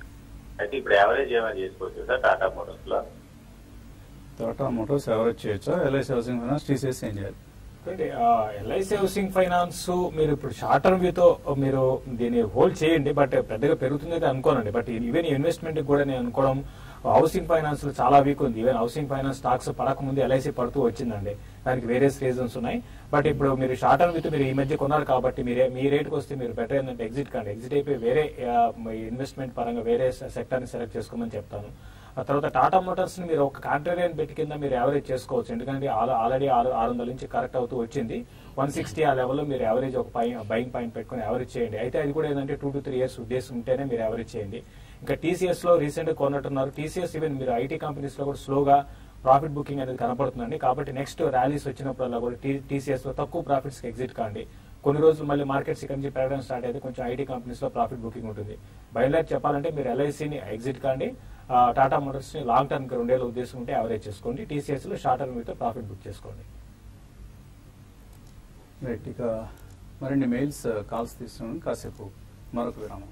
అయితే ఇప్పుడు యావరేజ్ ఏమైనా చేసుకోవచ్చు సార్ టాటా మోటార్స్ లో టాటా మోటార్స్ ఎవరేజ్ చేయొచ్చా ఎల్ఐసి హౌసింగ్ ఫైనాన్స్ టీసీఎస్ ఏం చేయాలి ఎల్ఐసి హౌసింగ్ ఫైనాన్స్ మీరు ఇప్పుడు షార్ట్ టర్మ్ వ్యూతో మీరు దీన్ని హోల్డ్ చేయండి బట్ పెద్దగా పెరుగుతుందని అనుకోనండి బట్ ఈవెన్ ఇన్వెస్ట్మెంట్ కూడా నేను అనుకోవడం హౌసింగ్ ఫైనాన్స్ లో చాలా వీక్ ఉంది ఈవెన్ హౌసింగ్ ఫైనాన్స్ స్టాక్స్ పడక ముందు ఎల్ఐసి పడుతూ వచ్చిందండి దానికి వేరియస్ రీజన్స్ ఉన్నాయి బట్ ఇప్పుడు మీరు షార్ట్ టర్మ్ విత్ మీరు ఈ మధ్య కొన్నారు కాబట్టి మీరే మీ రేట్కి వస్తే మీరు బెటర్ ఏంటంటే ఎగ్జిట్ కండి ఎగ్జిట్ అయిపోయి వేరే ఇన్వెస్ట్మెంట్ పరంగా వేరే సెక్టర్ ని సెలెక్ట్ చేసుకోమని చెప్తాను ఆ తర్వాత టాటా మోటార్స్ ని మీరు ఒక కాంట్రేరియన్ బెట్ కింద మీరు యావరేజ్ చేసుకోవచ్చు ఎందుకంటే ఆల్రెడీ ఆరు ఆరు వందల నుంచి కరెక్ట్ అవుతూ వచ్చింది వన్ సిక్స్టీ ఆ లెవెల్లో మీరు యావరేజ్ ఒక బయింగ్ పాయింట్ పెట్టుకుని యావరేజ్ చేయండి అయితే అది కూడా ఏంటంటే టూ టు త్రీ ఇయర్స్ ఉద్దేశం ఉంటేనే మీరు యావరేజ్ చేయండి ఇంకా టీసీఎస్ లో రీసెంట్ గా కొన్నట్టున్నారు టీసీఎస్ ఈవెన్ మీరు ఐటీ కంపెనీస్ లో కూడా స్లోగా ప్రాఫిట్ బుకింగ్ అనేది కనపడుతుందండి కాబట్టి నెక్స్ట్ ర్యాలీస్ వచ్చినప్పుడల్లా కూడా టీసీఎస్ లో తక్కువ ప్రాఫిట్స్ కి ఎగ్జిట్ కాండి కొన్ని రోజులు మళ్ళీ మార్కెట్స్ ఇక్కడ నుంచి పెరగడం స్టార్ట్ అయితే కొంచెం ఐటీ కంపెనీస్ లో ప్రాఫిట్ బుకింగ్ ఉంటుంది బయలుదేరి చెప్పాలంటే మీరు ఎల్ఐసిని ఎగ్జిట్ కాండి ఆ, టాటా మోటార్స్ ని లాంగ్ టర్మ్ కి రెండేళ్ళ ఉద్దేశం ఉంటే యావరేజ్ చేసుకోండి టీసీఎస్ లో షార్ట్ టర్మ్ మీద ప్రాఫిట్ బుక్ చేసుకోండి రైట్ ఇక మరిన్ని మెయిల్స్ కాల్స్ తీసుకుని కాసేపు మరొక విరామం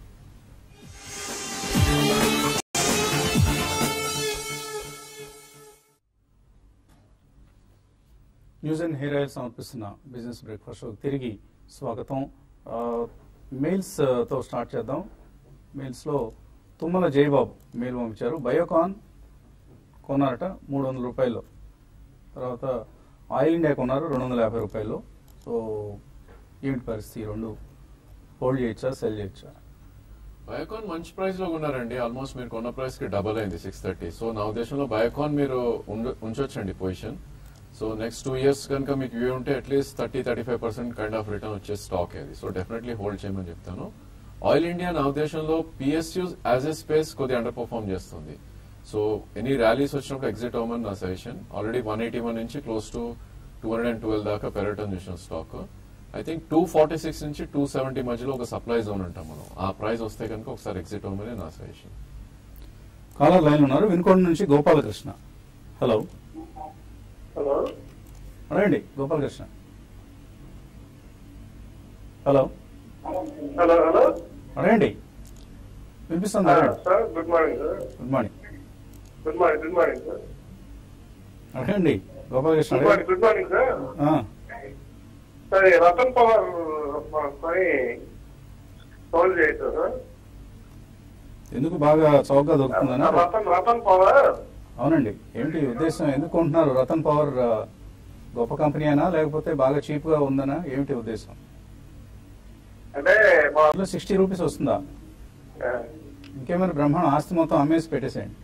న్యూస్ అండ్ హెయిర్ ఆయిల్ సమర్పిస్తున్న బిజినెస్ బ్రేక్ఫాస్ట్ షోకి తిరిగి స్వాగతం ఆ, మెయిల్స్ ఆ, తో స్టార్ట్ చేద్దాం మెయిల్స్ లో తుమ్మల జయబాబు మెయిల్ పంపించారు బయోకాన్ కొన్నారట మూడు వందల రూపాయలు తర్వాత ఆయిల్ ఇండియా కొన్నారు రెండు వందల యాభై రూపాయలు సో ఏమిటి పరిస్థితి ఈ రెండు హోల్డ్ చేయొచ్చా సెల్ చేయొచ్చా బయోకాన్ మంచి ప్రైస్ లో ఉన్నారండి ఆల్మోస్ట్ మీరు కొన్న ప్రైస్ కి డబల్ అయింది సిక్స్ థర్టీ సో నా ఉద్దేశంలో బయోకాన్ మీరు ఉండ- ఉంచొచ్చండి position so next two years కనుక మీకు వ్యూ ఉంటే at least thirty thirty five percent kind of return వచ్చే స్టాక్ అది సో డెఫినెట్లీ హోల్డ్ చేయమని చెప్తాను ఆయిల్ ఇండియా నా ఉద్దేశంలో పిఎస్యూ యాజ్ ఎ స్పేస్ కొద్దిగా అండర్ పర్ఫార్మ్ చేస్తుంది సో ఎనీ ర్యాలీస్ వచ్చినప్పుడు ఎగ్జిట్ అవ్వమని నా suggestion already one eighty one నుంచి close to two hundred and twelve దాకా పెరగటం చూసిన stock I think two forty six నుంచి టూ సెవెంటీ మధ్యలో ఒక సప్లై జోన్ ఉంటాం మనం ఆ ప్రైస్ వస్తే కనుక ఒకసారి ఎగ్జిట్ అవ్వమని నా సజెషన్ కాలర్ లైన్ ఉన్నారు వినుకొండ నుంచి గోపాలకృష్ణ హలో హలో అడగండి గోపాలకృష్ణ హలో హలో హలో అడగండి వినిపిస్తుంది అడగండి sir good morning sir good morning good morning good morning sir అడగండి గోపాలకృష్ణ గుడ్ మార్నింగ్ అడగండి గుడ్ మార్నింగ్ సార్ ఆ, సార్ ఈ రతన్ పవర్ కొని హోల్డ్ చేయొచ్చు సార్ ఎందుకు బాగా చౌకగా దొరుకుతుందని రతన్ రతన్ పవర్ అవునండి ఏమిటి ఉద్దేశం ఎందుకు కొంటున్నారు రతన్ పవర్ ఆ, గొప్ప కంపెనీ అయినా లేకపోతే బాగా చీప్ గా ఉందనా ఏమిటి ఉద్దేశం అంటే మా సిక్స్టీ రూపీస్ వస్తుందా ఇంకేమైనా బ్రహ్మాండం ఆస్తి మొత్తం అమ్మేసి పెట్టేసేయండి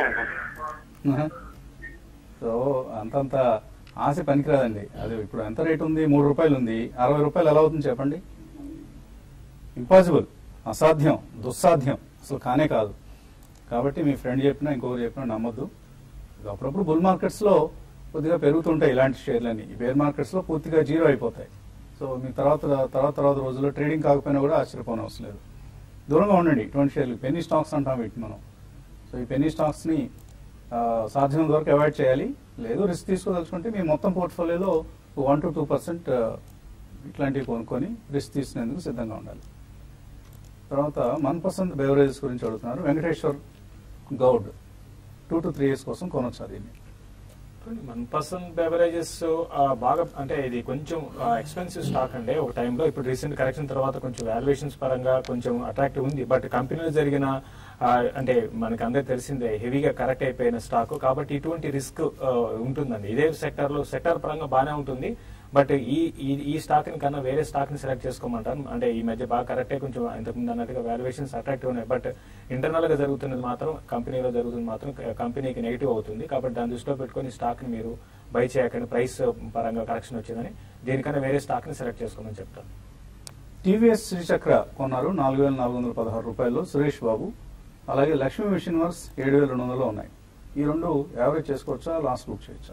ఆహా. సో అంతంత ఆశ పనికిరాదండి అది ఇప్పుడు ఎంత రేట్ ఉంది మూడు రూపాయలు ఉంది అరవై రూపాయలు ఎలా అవుతుంది చెప్పండి ఇంపాసిబుల్ అసాధ్యం దుస్సాధ్యం అసలు కానే కాదు కాబట్టి మీ ఫ్రెండ్ చెప్పినా ఇంకొకరు చెప్పినా నమ్మొద్దు అప్పుడప్పుడు బుల్ మార్కెట్స్ లో కొద్దిగా పెరుగుతుంటాయి ఇలాంటి షేర్లని ఈ బేర్ మార్కెట్స్ లో పూర్తిగా జీరో అయిపోతాయి సో మీ తర్వాత తర్వాత తర్వాత రోజుల్లో ట్రేడింగ్ కాకపోయినా కూడా ఆశ్చర్యపోవడం అవసరం లేదు దూరంగా ఉండండి ఇటువంటి షేర్లు పెన్నీ స్టాక్స్ అంటాం వీటిని మనం సో ఈ పెన్నీ స్టాక్స్ ని ఆ, సాధ్యమైనంత వరకు అవాయిడ్ చేయాలి లేదు రిస్క్ తీసుకోదలుచుకుంటే మీ మొత్తం పోర్ట్ఫోలియోలో వన్ టు టూ పర్సెంట్ ఇట్లాంటివి కొనుక్కొని రిస్క్ తీసుకునేందుకు సిద్ధంగా ఉండాలి తర్వాత మన్పసంద్ బెవరేజెస్ గురించి అడుగుతున్నారు Venkateshwar Goud two to three years కోసం కొనొచ్చు దీన్ని వన్ పర్సెంట్ బెవరేజెస్ బాగా అంటే ఇది కొంచెం ఎక్స్పెన్సివ్ స్టాక్ అండి ఒక టైంలో ఇప్పుడు రీసెంట్ కరెక్షన్ తర్వాత కొంచెం వాల్యుయేషన్స్ పరంగా కొంచెం అట్రాక్టివ్ ఉంది బట్ కంపెనీలో జరిగిన ఆ, అంటే మనకి అందరికి తెలిసిందే హెవీగా కరెక్ట్ అయిపోయిన స్టాక్ కాబట్టి ఇటువంటి రిస్క్ ఉంటుందండి ఇదే సెక్టర్ లో సెక్టర్ పరంగా బాగానే ఉంటుంది బట్ ఈ ఈ- ఈ స్టాక్ ని కన్నా వేరే స్టాక్ ని సెలెక్ట్ చేసుకోమంటాను అంటే ఈ మధ్య బాగా కరెక్టే కొంచెం ఇంతకుముందు అన్నట్టుగా వాల్యుయేషన్స్ అట్రాక్టివ్ ఉన్నాయి బట్ ఇంటర్నల్ గా జరుగుతున్నది మాత్రం కంపెనీలో జరుగుతుంది మాత్రం కంపెనీకి నెగిటివ్ అవుతుంది కాబట్టి దాన్ని దృష్టిలో పెట్టుకొని స్టాక్ ని మీరు బై చేయకండి ప్రైస్ పరంగా కరెక్షన్ వచ్చిందని దీనికన్నా వేరే స్టాక్ ని సెలెక్ట్ చేసుకోమని చెప్తాను టీవీఎస్ శ్రీచక్ర కొన్నారు నాలుగు వేల నాలుగు వందల పదహారు రూపాయలు సురేష్ బాబు అలాగే లక్ష్మీ మిషన్ వర్క్స్ ఏడు వేల రెండు వందలు ఉన్నాయి ఈ రెండు యావరేజ్ చేసుకోవచ్చా లాస్ట్ బుక్ చేయొచ్చా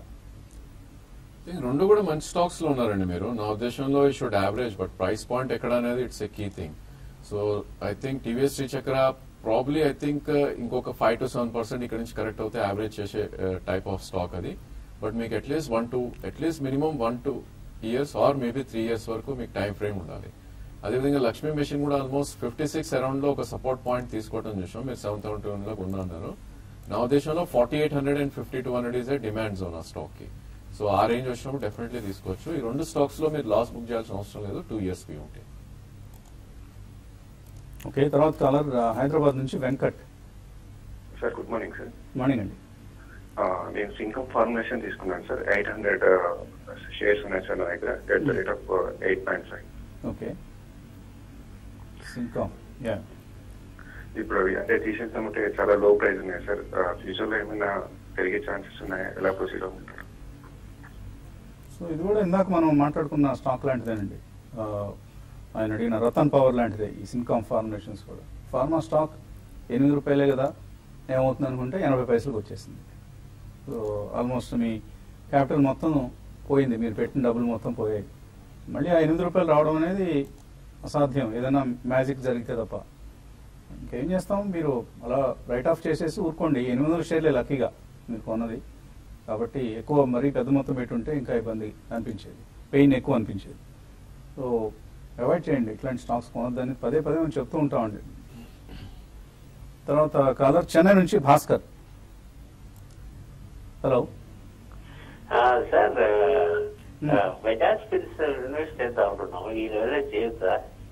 I think రెండు కూడా మంచి స్టాక్స్ లో ఉన్నారండి మీరు నా ఉద్దేశంలో ఈ should average but price point ఎక్కడ అనేది it's a key thing so I think TVS Srichakra probably I think ఇంకొక ఫైవ్ టు సెవెన్ పర్సెంట్ ఇక్కడ నుంచి కరెక్ట్ అవుతే యావరేజ్ చేసే టైప్ ఆఫ్ స్టాక్ అది బట్ మీకు at least one two at least minimum one two years or maybe three years వరకు మీకు time frame ఉండాలి అదేవిధంగా లక్ష్మీ మెషిన్ కూడా ఆల్మోస్ట్ ఫిఫ్టీ సిక్స్ అరౌండ్ లో ఒక సపోర్ట్ పాయింట్ తీసుకోవడం చూసాం మీరు సెవెన్ థౌసండ్ టూ హండ్రెడ్ లో ఉన్నారు నా ఉద్దేశంలో forty eight hundred and fifty two hundred is demand zone ఆ స్టాక్ కి సో ఆ రేంజ్ వచ్చినప్పుడు డెఫినెట్లీ తీసుకోవచ్చు ఈ రెండు స్టాక్స్ లో మీరు లాస్ బుక్ చేయాల్సిన అవసరం లేదు టూ ఇయర్స్ కి ఉంటాయి ఓకే తర్వాత కాలర్ ఆ, హైదరాబాద్ నుంచి Venkat sir good morning sir morning అండి ఆ, నేను సింకమ్ ఫార్ములేషన్ తీసుకున్నాను సార్ ఎయిట్ హండ్రెడ్ షేర్స్ ఉన్నాయి సార్ నా దగ్గర at the rate of eight point five okay Syncom yeah ఇప్పుడు అవి అంటే తీసేస్తామంటే చాలా లో ప్రైస్ ఉన్నాయి సార్ ఫ్యూచర్ లో ఏమైనా పెరిగే ఛాన్సెస్ ఉన్నాయా ఎలా ప్రొసీడ్ అవుతుంటారు సో ఇది కూడా ఇందాక మనం మాట్లాడుకున్న స్టాక్ లాంటిదేనండి ఆ, ఆయన అడిగిన రతన్ పవర్ లాంటిదే ఈ సిన్కామ్ ఫార్ములేషన్స్ కూడా ఫార్మా స్టాక్ ఎనిమిది రూపాయలే కదా ఏమవుతుంది అనుకుంటే ఎనభై పైసలకు వచ్చేసింది సో ఆల్మోస్ట్ మీ క్యాపిటల్ మొత్తం పోయింది మీరు పెట్టిన డబ్బులు మొత్తం పోయాయి మళ్ళీ ఆ ఎనిమిది రూపాయలు రావడం అనేది అసాధ్యం ఏదైనా మ్యాజిక్ జరిగితే తప్ప ఇంకేం చేస్తాం మీరు అలా రైట్ ఆఫ్ చేసేసి ఊరుకోండి ఎనిమిది వందల షేర్లే లక్కీగా మీరు కొన్నది కాబట్టి ఎక్కువ మరీ పెద్ద మొత్తం పెట్టుంటే ఇంకా ఇబ్బంది అనిపించేది పెయిన్ ఎక్కువ అనిపించేది సో అవాయిడ్ చేయండి ఇట్లాంటి స్టాక్స్ కొనొద్దని పదే పదే మేము చెప్తూ ఉంటామండి తర్వాత కాలర్ చెన్నై నుంచి Bhaskar hello sir Hmm. Bajaj fins invest చేద్దాం అనుకున్నాం ఈ రోజే చేయొద్దా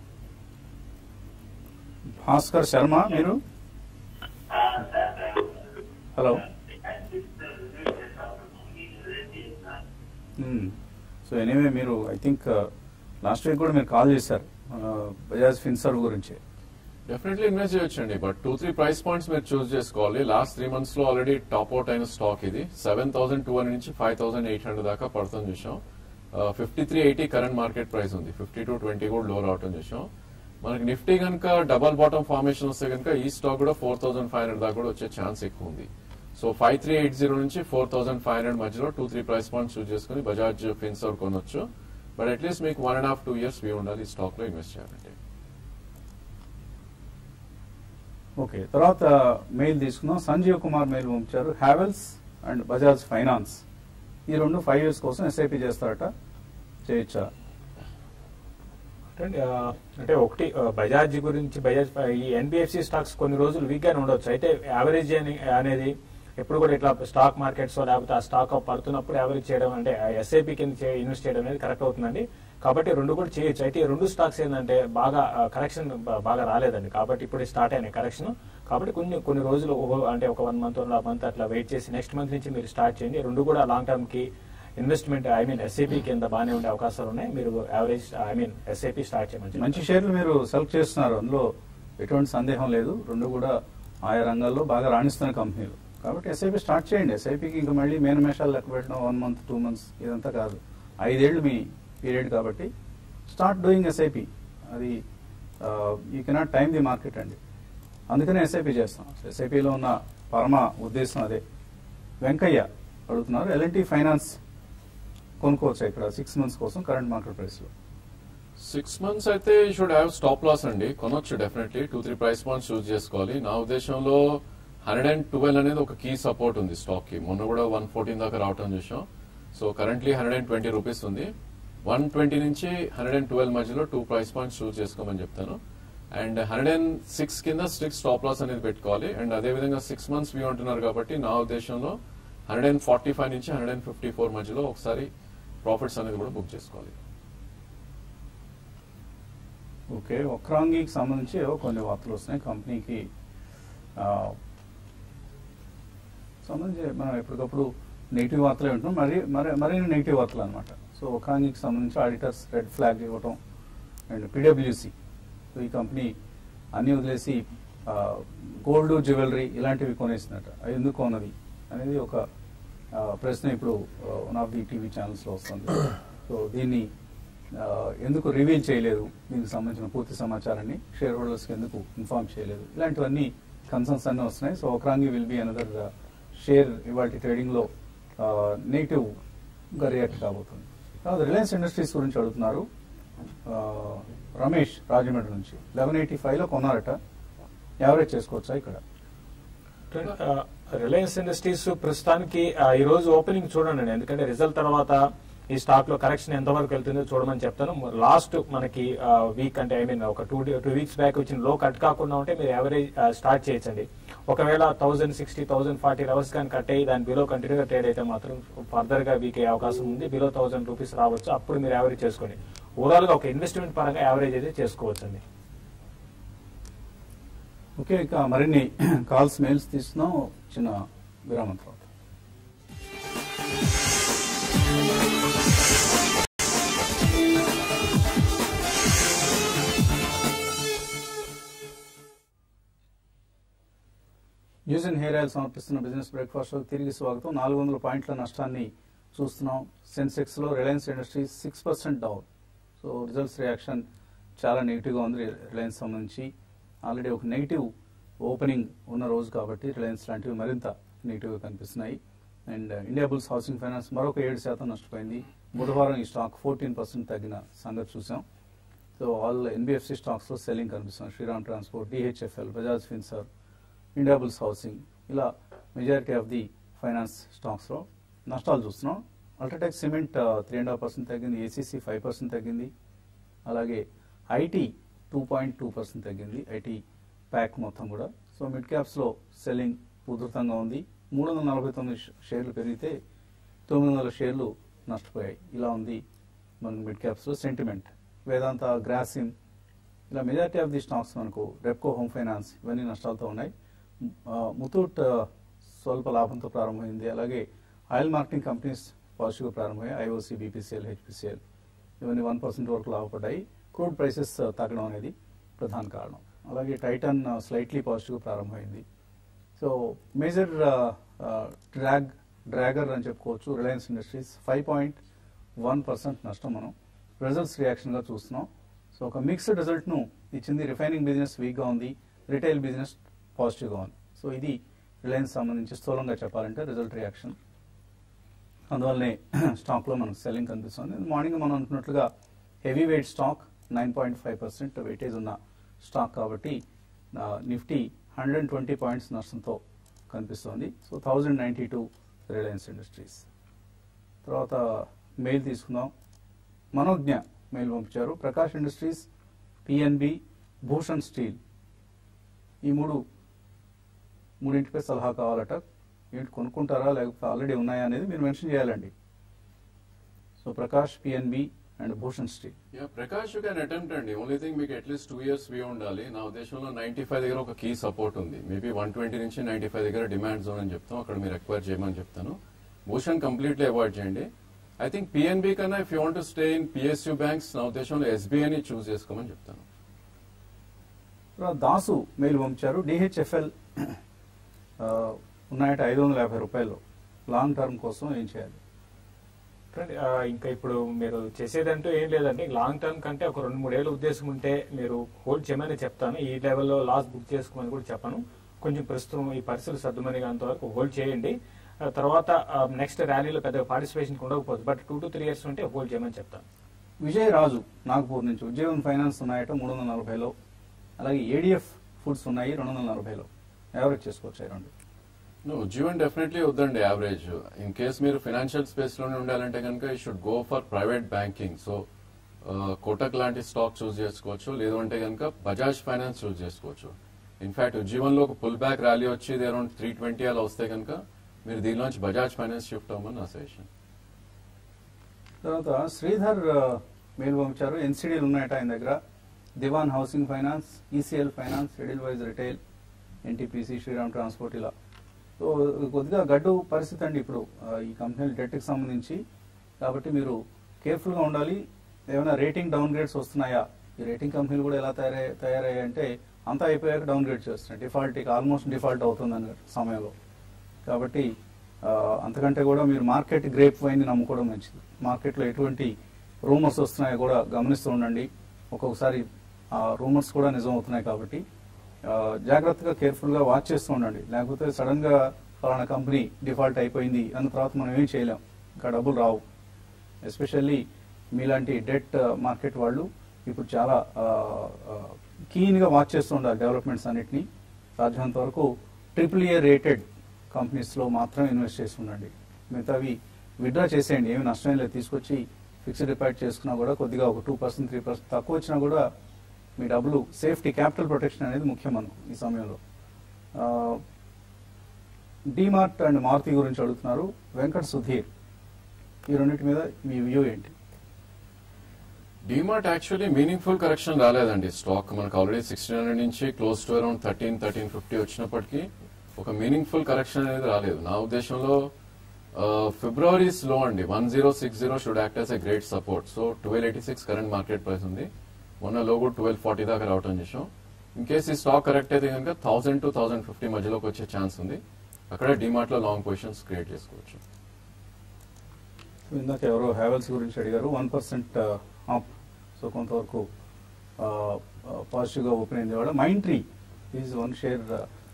భాస్కర్ శర్మ మీరు హలో సో ఎనీవే మీరు ఐ థింక్ లాస్ట్ వీక్ కూడా మీరు కాల్ చేశారు బజాజ్ ఫిన్సర్వ్ గురించి డెఫినెట్లీ ఇన్వెస్ట్ చేయొచ్చండి but two three price points మీరు చూస్ చేసుకోవాలి లాస్ట్ త్రీ మంత్స్ లో ఆల్రెడీ టాప్ అవుట్ అయిన స్టాక్ ఇది సెవెన్ థౌసండ్ టూ హండ్రెడ్ నుంచి ఫైవ్ థౌసండ్ ఎయిట్ హండ్రెడ్ దాకా పడుతుంది చూసాం fifty three eighty current market price ఉంది ఫిఫ్టీ టు ట్వంటీ కూడా లో రావటం చూసాం మనకి నిఫ్టీ కనుక డబల్ బాటమ్ ఫార్మేషన్ వస్తే కనుక ఈ స్టాక్ కూడా ఫోర్ థౌసండ్ ఫైవ్ హండ్రెడ్ దాకా కూడా వచ్చే ఛాన్స్ ఎక్కువ ఉంది so five three eight zero నుంచి ఫోర్ థౌసండ్ ఫైవ్ హండ్రెడ్ మధ్యలో two three price points choose చేసుకుని బజాజ్ ఫిన్సర్ కొనొచ్చు బట్ అట్లీస్ట్ మీకు one and half two years view ఉండాలి ఈ స్టాక్ లో ఇన్వెస్ట్ చేయాలంటే ఓకే తర్వాత మెయిల్ తీసుకుందాం సంజీవ్ కుమార్ మెయిల్ పంపించారు హ్యావెల్స్ అండ్ బజాజ్ ఫైనాన్స్ ఈ రెండు ఫైవ్ ఇయర్స్ కోసం ఎస్ఐపి చేస్తారట చేయొచ్చా అంటే, ఆ, అంటే ఒకటి ఆ, బజాజ్ గురించి బజాజ్ ఫై- ఈ ఎన్బిఎఫ్సి స్టాక్స్ కొన్ని రోజులు వీక్ గానే ఉండొచ్చు అయితే యావరేజ్ అని- అనేది ఎప్పుడు కూడా ఇట్లా స్టాక్ మార్కెట్స్ లేకపోతే ఆ స్టాక్ పడుతున్నప్పుడు యావరేజ్ చేయడం అంటే ఎస్ఐపి కింద చే- ఇన్వెస్ట్ చేయడం అనేది కరెక్ట్ అవుతుందండి కాబట్టి రెండు కూడా చేయొచ్చు అయితే ఈ రెండు స్టాక్స్ ఏంటంటే బాగా కరెక్షన్ బాగా రాలేదండి కాబట్టి ఇప్పుడు స్టార్ట్ అయినాయి కరెక్షన్ కాబట్టి కొన్ని కొన్ని రోజులు ఓ- అంటే ఒక వన్ మంత్ వన్ మంత్ అట్లా వెయిట్ చేసి నెక్స్ట్ మంత్ నుంచి మీరు స్టార్ట్ చేయండి రెండు కూడా లాంగ్ టర్మ్ కి ఇన్వెస్ట్మెంట్ ఐ మీన్ ఎస్ఐపి కింద బాగానే ఉండే అవకాశాలు ఉన్నాయి మీరు average I mean SIP start చేయమని మంచి షేర్లు మీరు సెలెక్ట్ చేస్తున్నారు అందులో ఎటువంటి సందేహం లేదు రెండు కూడా ఆయా రంగాల్లో బాగా రాణిస్తున్న కంపెనీలు కాబట్టి ఎస్ఐపి స్టార్ట్ చేయండి ఎస్ఐపికి ఇంకా మళ్ళీ మేనమేషాలు లెక్క పెట్టడం వన్ మంత్ టూ మంత్స్ ఇదంతా కాదు ఐదేళ్లు మీ పీరియడ్ కాబట్టి స్టార్ట్ డూయింగ్ ఎస్ఐపి అది you cannot time the market అండి అందుకనే ఎస్ఐపి చేస్తాం ఎస్ఐపిలో ఉన్న పరమ ఉద్దేశం అదే వెంకయ్య అడుగుతున్నారు ఎల్ఎన్టీ ఫైనాన్స్ కొనుక్కోవచ్చు ఇక్కడ సిక్స్ మంత్స్ కోసం కరెంట్ మార్కెట్ ప్రైస్లో సిక్స్ మంత్స్ అయితే షుడ్ హ్యావ్ స్టాప్ లాస్ అండి కొనొచ్చు definitely two three price points choose చేసుకోవాలి నా ఉద్దేశంలో హండ్రెడ్ అండ్ ట్వెల్వ్ అనేది ఒక కీ సపోర్ట్ ఉంది స్టాక్ కి మొన్న కూడా వన్ ఫోర్టీన్ దాకా రావటం చూసాం so currently hundred and twenty rupees ఉంది వన్ ట్వంటీ నుంచి హండ్రెడ్ అండ్ ట్వెల్వ్ మధ్యలో టూ ప్రైస్ పాయింట్స్ చూస్ చేసుకోమని చెప్తాను అండ్ హండ్రెడ్ అండ్ సిక్స్ కింద స్ట్రిక్ట్ స్టాప్ లాస్ అనేది పెట్టుకోవాలి అండ్ అదే విధంగా సిక్స్ మంత్స్ వ్యూ అంటున్నారు కాబట్టి నా ఉద్దేశంలో హండ్రెడ్ అండ్ ఫార్టీ ఫైవ్ నుంచి హండ్రెడ్ అండ్ ఫిఫ్టీ ఫోర్ మధ్యలో ఒకసారి ప్రాఫిట్స్ అనేది కూడా బుక్ చేసుకోవాలి ఓకే ఒక్రాంగికి సంబంధించి ఏవో కొన్ని వార్తలు వస్తున్నాయి కంపెనీకి ఆ, సంబంధించి మనం ఎప్పటికప్పుడు నెగిటివ్ వార్తలే ఉంటున్నాం మరి మరి మరిన్ని నెగిటివ్ వార్తలు అనమాట సో ఒక్రాంగికి సంబంధించి ఆడిటర్స్ రెడ్ ఫ్లాగ్ ఇవ్వటం అండ్ పిడబ్ల్యూసి సో ఈ కంపెనీ అన్ని వదిలేసి గోల్డ్ జ్యువెలరీ ఇలాంటివి కొనేసినట్ట అది ఎందుకు కొన్నది అనేది ఒక ఆ, ప్రశ్న ఇప్పుడు వన్ ఆఫ్ ది టీవీ ఛానల్స్లో వస్తుంది సో దీన్ని ఆ, ఎందుకు రివీల్ చేయలేదు దీనికి సంబంధించిన పూర్తి సమాచారాన్ని షేర్ హోల్డర్స్కి ఎందుకు ఇన్ఫార్మ్ చేయలేదు ఇలాంటివన్నీ కన్సర్న్స్ అన్నీ వస్తున్నాయి so Vakrangee will be another share ఇవాళ ట్రేడింగ్లో నెగిటివ్గా రియాక్ట్ కాబోతుంది తర్వాత రిలయన్స్ ఇండస్ట్రీస్ గురించి అడుగుతున్నారు ఆ, రమేష్ రాజమండ్రి నుంచి లెవెన్ ఎయిటీ ఫైవ్లో కొన్నారట యావరేజ్ చేసుకోవచ్చా ఇక్కడ రిలయన్స్ ఇండస్ట్రీస్ ప్రస్తుతానికి ఆ, ఈ రోజు ఓపెనింగ్ చూడండి ఎందుకంటే రిజల్ట్ తర్వాత ఈ స్టాక్ లో కరెక్షన్ ఎంత వరకు వెళ్తుందో చూడమని చెప్తాను లాస్ట్ మనకి వీక్ అంటే ఐ మీన్ ఒక టూ టూ వీక్స్ బ్యాక్ వచ్చిన లో కట్ కాకుండా ఉంటే మీరు యావరేజ్ స్టార్ట్ చేయొచ్చండి ఒకవేళ thousand sixty thousand forty hours కానీ కట్ అయ్యి దాని బిలో కంటిన్యూగా ట్రేడ్ అయితే మాత్రం ఫర్దర్ గా వీక్ అయ్యే అవకాశం ఉంది బిలో థౌసండ్ రూపీస్ రావచ్చు అప్పుడు మీరు యావరేజ్ చేసుకోండి ఓవరాల్ గా ఒక ఇన్వెస్ట్మెంట్ పరంగా యావరేజ్ అయితే చేసుకోవచ్చండి ఓకే ఇక మరిన్ని కాల్స్ మెయిల్స్ తీస్తున్నాం చిన్న విరామం తర్వాత న్యూస్ అండ్ హెయిర్ ఆయిల్ సమర్పిస్తున్న బిజినెస్ బ్రేక్ఫాస్ట్ తిరిగి స్వాగతం నాలుగు వందల పాయింట్ల నష్టాన్ని చూస్తున్నాం సెన్సెక్స్ లో Reliance industries six percent down so results reaction చాలా నెగిటివ్గా ఉంది రిలయన్స్ సంబంధించి ఆల్రెడీ ఒక నెగిటివ్ ఓపెనింగ్ ఉన్న రోజు కాబట్టి రిలయన్స్ లాంటివి మరింత నెగిటివ్గా కనిపిస్తున్నాయి and India bulls housing finance మరొక ఏడు శాతం నష్టపోయింది బుధవారం ఈ స్టాక్ ఫోర్టీన్ పర్సెంట్ తగ్గిన సంగతి చూసాం సో ఆల్ ఎన్బిఎఫ్సి స్టాక్స్లో సెల్లింగ్ కనిపిస్తుంది Shriram transport DHFL Bajaj Finserv India bulls housing ఇలా మెజారిటీ ఆఫ్ ది ఫైనాన్స్ స్టాక్స్లో నష్టాలు చూస్తున్నాం UltraTech cement three and half percent తగ్గింది ఏసీసీ ఫైవ్ పర్సెంట్ తగ్గింది అలాగే IT two point two percent తగ్గింది ఐటీ ప్యాక్ మొత్తం కూడా సో మిడ్ క్యాప్స్లో సెల్లింగ్ ఉధృతంగా ఉంది మూడు వందల నలభై తొమ్మిది ష- షేర్లు పెరిగితే తొమ్మిది వందల షేర్లు నష్టపోయాయి ఇలా ఉంది మన మిడ్ క్యాప్స్లో సెంటిమెంట్ వేదాంత గ్రాసిమ్ ఇలా మెజారిటీ ఆఫ్ ది స్టాక్స్ మనకు రెప్కో హోమ్ ఫైనాన్స్ ఇవన్నీ నష్టాలతో ఉన్నాయి ఆ, ముతూట్ ఆ, స్వల్ప లాభంతో ప్రారంభమైంది అలాగే ఆయిల్ మార్కెటింగ్ కంపెనీస్ పాజిటివ్గా ప్రారంభమయ్యాయి ఐఓసీ బీపీసీఎల్ హెచ్పిసిఎల్ ఇవన్నీ వన్ పర్సెంట్ వరకు లాభపడ్డాయి క్రూడ్ ప్రైసెస్ తగ్గడం అనేది ప్రధాన కారణం అలాగే టైటన్ స్లైట్లీ పాజిటివ్గా ప్రారంభమైంది సో మేజర్ డ్రాగ్ డ్రాగర్ అని చెప్పుకోవచ్చు Reliance industries five point one percent నష్టం మనం రిజల్ట్స్ రియాక్షన్గా చూస్తున్నాం సో ఒక మిక్స్డ్ రిజల్ట్ను ఇచ్చింది రిఫైనింగ్ బిజినెస్ వీక్గా ఉంది రిటైల్ బిజినెస్ పాజిటివ్గా ఉంది సో ఇది రిలయన్స్ సంబంధించి స్థూలంగా చెప్పాలంటే రిజల్ట్ రియాక్షన్ అందువల్లనే స్టాక్లో మనకు సెల్లింగ్ కనిపిస్తుంది మార్నింగ్ మనం అనుకున్నట్లుగా heavy weight stock nine point five percent weightage ఉన్న స్టాక్ కాబట్టి Nifty hundred and twenty points నష్టంతో కనిపిస్తోంది so thousand ninety two Reliance Industries తర్వాత మెయిల్ తీసుకుందాం మనోజ్ఞ మెయిల్ పంపించారు Prakash Industries PNB Bhushan Steel ఈ మూడు మూడింటిపై సలహా కావాలట ఏంటి కొనుక్కుంటారా లేకపోతే ఆల్రెడీ ఉన్నాయా అనేది మీరు మెన్షన్ చేయాలండి so Prakash PNB and Bhushan Steel ya Prakash you can attempt అండి ఓన్లీ థింగ్ మీకు అట్లీస్ట్ టూ ఇయర్స్ వ్యూ ఉండాలి నా ఉద్దేశంలో నైన్టీ ఫైవ్ దగ్గర ఒక కీ సపోర్ట్ ఉంది మేబీ వన్ ట్వంటీ నుంచి నైన్టీ ఫైవ్ దగ్గర డిమాండ్ జోన్ అని చెప్తాం అక్కడ మీరు ఎక్వైర్ చేయమని చెప్తాను భూషణ్ కంప్లీట్లీ అవాయిడ్ చేయండి ఐ థింక్ పిఎన్బి కన్నా if you want to stay in PSU banks నా ఉద్దేశంలో ఎస్బీఐని చూస్ చేసుకోమని చెప్తాను తర్వాత దాసు మెయిల్ పంపించారు డిహెచ్ఎఫ్ఎల్ ఉన్నాయట ఐదు వందల యాభై రూపాయలు లాంగ్ టర్మ్ కోసం ఏం చేయాలి చూడండి, ఆ, ఇంకా ఇప్పుడు మీరు చేసేదంటూ ఏం లేదండి లాంగ్ టర్మ్ కంటే ఒక రెండు మూడేళ్ళ ఉద్దేశం ఉంటే మీరు హోల్డ్ చేయమని చెప్తాను ఈ లెవెల్లో లాస్ బుక్ చేసుకోమని కూడా చెప్పను కొంచెం ప్రస్తుతం ఈ పరిస్థితులు సర్దుమనిగంత వరకు హోల్డ్ చేయండి ఆ తర్వాత నెక్స్ట్ ర్యాలీలో పెద్దగా పార్టిసిపేషన్ ఉండకపోవచ్చు but two to three years ఉంటే హోల్డ్ చేయమని చెప్తాను విజయ్ రాజు నాగ్పూర్ నుంచి ఉద్యోగం ఫైనాన్స్ ఉన్నాయట మూడు వందల నలభైలో అలాగే ఏడిఎఫ్ ఫుడ్స్ ఉన్నాయి రెండు వందల నలభైలో యావరేజ్ చేసుకోవచ్చు ఈ రెండు No, జీవన్ డెఫినెట్లీ వద్దండి యావరేజ్ ఇన్ కేస్ మీరు ఫైనాన్షియల్ స్పేస్ లోనే ఉండాలంటే కనుక ఈ should go for private banking so Kotak లాంటి స్టాక్ చూస్ చేసుకోవచ్చు లేదు అంటే కనుక బజాజ్ ఫైనాన్స్ చూస్ చేసుకోవచ్చు ఇన్ఫాక్ట్ జీవన్ లో ఒక పుల్ బ్యాక్ ర్యాలీ వచ్చి ఇది అరౌండ్ త్రీ ట్వంటీ అలా వస్తే కనుక మీరు దీనిలోంచి బజాజ్ ఫైనాన్స్ షిఫ్ట్ అవ్వమని నా సజెషన్ తర్వాత శ్రీధర్ ఆ, మెయిల్ పంపించారు ఎన్సీడీలు ఉన్నాయట ఆయన దగ్గర Dewan housing finance ECL finance schedule wise retail NTPC Shriram transport ఇలా సో కొద్దిగా గడ్డు పరిస్థితి అండి ఇప్పుడు ఆ, ఈ కంపెనీలు డెట్కి సంబంధించి కాబట్టి మీరు కేర్ఫుల్గా ఉండాలి ఏమైనా రేటింగ్ డౌన్ గ్రేడ్స్ వస్తున్నాయా ఈ రేటింగ్ కంపెనీలు కూడా ఎలా తయారై తయారయ్యాయంటే అంతా అయిపోయాక డౌన్ గ్రేడ్ చేస్తున్నాయి డిఫాల్ట్ ఇక ఆల్మోస్ట్ డిఫాల్ట్ అవుతుంది అన్న సమయంలో కాబట్టి ఆ, అంతకంటే కూడా మీరు మార్కెట్ గ్రేప్ వైన్ నమ్ముకోవడం మంచిది మార్కెట్లో ఎటువంటి రూమర్స్ వస్తున్నాయో కూడా గమనిస్తూ ఉండండి ఒక్కొక్కసారి ఆ రూమర్స్ కూడా నిజం అవుతున్నాయి కాబట్టి ఆ, జాగ్రత్తగా కేర్ఫుల్గా వాచ్ చేస్తూ ఉండండి లేకపోతే సడన్ గా ఫలానా కంపెనీ డిఫాల్ట్ అయిపోయింది అన్న తర్వాత మనం ఏం చేయలేం ఇంకా డబ్బులు రావు ఎస్పెషల్లీ మీలాంటి డెట్ మార్కెట్ వాళ్ళు ఇప్పుడు చాలా కీన్ గా వాచ్ చేస్తూ ఉండాలి డెవలప్మెంట్స్ అన్నిటినీ సాధ్యమైనంత వరకు ట్రిపుల్ ఏ రేటెడ్ కంపెనీస్ లో మాత్రం ఇన్వెస్ట్ చేసి ఉండండి మిగతావి విత్డ్రా చేసేయండి ఏమి నష్టం లేదు తీసుకొచ్చి ఫిక్స్డ్ డిపాజిట్ చేసుకున్నా కూడా కొద్దిగా ఒక టూ పర్సెంట్ త్రీ పర్సెంట్ తక్కువ వచ్చినా కూడా మీ డబ్బులు సేఫ్టీ క్యాపిటల్ ప్రొటెక్షన్ అనేది ముఖ్యం మనకు ఈ సమయంలో డిమార్ట్ అండ్ మారుతి గురించి అడుగుతున్నారు వెంకట్ సుధీర్ ఈ రెండింటి మీద మీ వ్యూ ఏంటి డిమార్ట్ యాక్చువల్లీ మీనింగ్ఫుల్ కరెక్షన్ రాలేదండి స్టాక్ మనకు ఆల్రెడీ సిక్స్టీన్ హండ్రెడ్ నుంచి close to around thirteen thirteen fifty వచ్చినప్పటికీ ఒక మీనింగ్ఫుల్ కరెక్షన్ అనేది రాలేదు నా ఉద్దేశంలో ఫిబ్రవరి లో అండి one zero six zero should act as a great support so twelve eighty six current market price ఉంది మొన్న లో కూడా ట్వెల్వ్ ఫార్టీ దాకా రావటం చేసాం ఇన్ కేస్ ఈ స్టాక్ కరెక్ట్ అయితే కనుక థౌసండ్ టు థౌసండ్ ఫిఫ్టీ మధ్యలోకి వచ్చే ఛాన్స్ ఉంది అక్కడ డిమార్ట్ లో లాంగ్ పొజిషన్స్ క్రియేట్ చేసుకోవచ్చు ఇందాక ఎవరో హ్యావెల్స్ గురించి అడిగారు వన్ పర్సెంట్ ఆప్ సో కొంతవరకు పాజిటివ్గా ఓపెన్ అయింది వాళ్ళ Mindtree is one share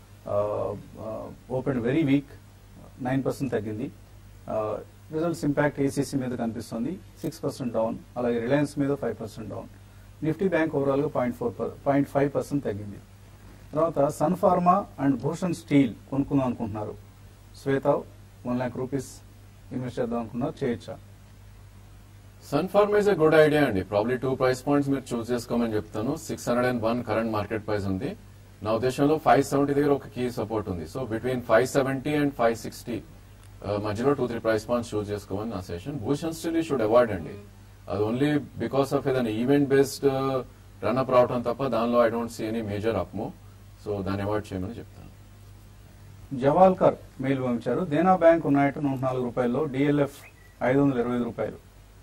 open very weak nine percent తగ్గింది రిజల్ట్స్ ఇంపాక్ట్ ఏసీసీ మీద కనిపిస్తుంది సిక్స్ పర్సెంట్ డౌన్ అలాగే రిలయన్స్ మీద five percent down Nifty bank ఓవరాల్గా point four point five percent తగ్గింది తర్వాత Sun Pharma and Bhushan Steel కొనుక్కుందాం అనుకుంటున్నారు Shweta one lakh rupees invest చేద్దాం అనుకున్నారు చేయొచ్చా Sun Pharm is a good idea అండి ప్రాబ్లీ టూ ప్రైస్ పాయింట్స్ మీరు చూస్ చేసుకోమని చెప్తాను six hundred and one current market price ఉంది నా ఉద్దేశంలో ఫైవ్ సెవెంటీ దగ్గర ఒక కీ సపోర్ట్ ఉంది so between five seventy and five sixty మధ్యలో two three price points choose చేసుకోమని నా సెషన్ భూషణ్ స్టిల్ ఈ షుడ్ అవాయిడ్ అండి అది ఓన్లీ బికాస్ ఆఫ్ ఏదైనా ఈవెంట్ బేస్డ్ రన్అప్ రావడం తప్ప దానిలో I don't see any major upmove so దాన్ని అవాయిడ్ చేయమని చెప్తాను జవాల్కర్ మెయిల్ పంపించారు దేనా బ్యాంక్ ఉన్నాయట నూట నాలుగు రూపాయల్లో డిఎల్ఎఫ్ ఐదు వందల ఇరవై ఐదు రూపాయలు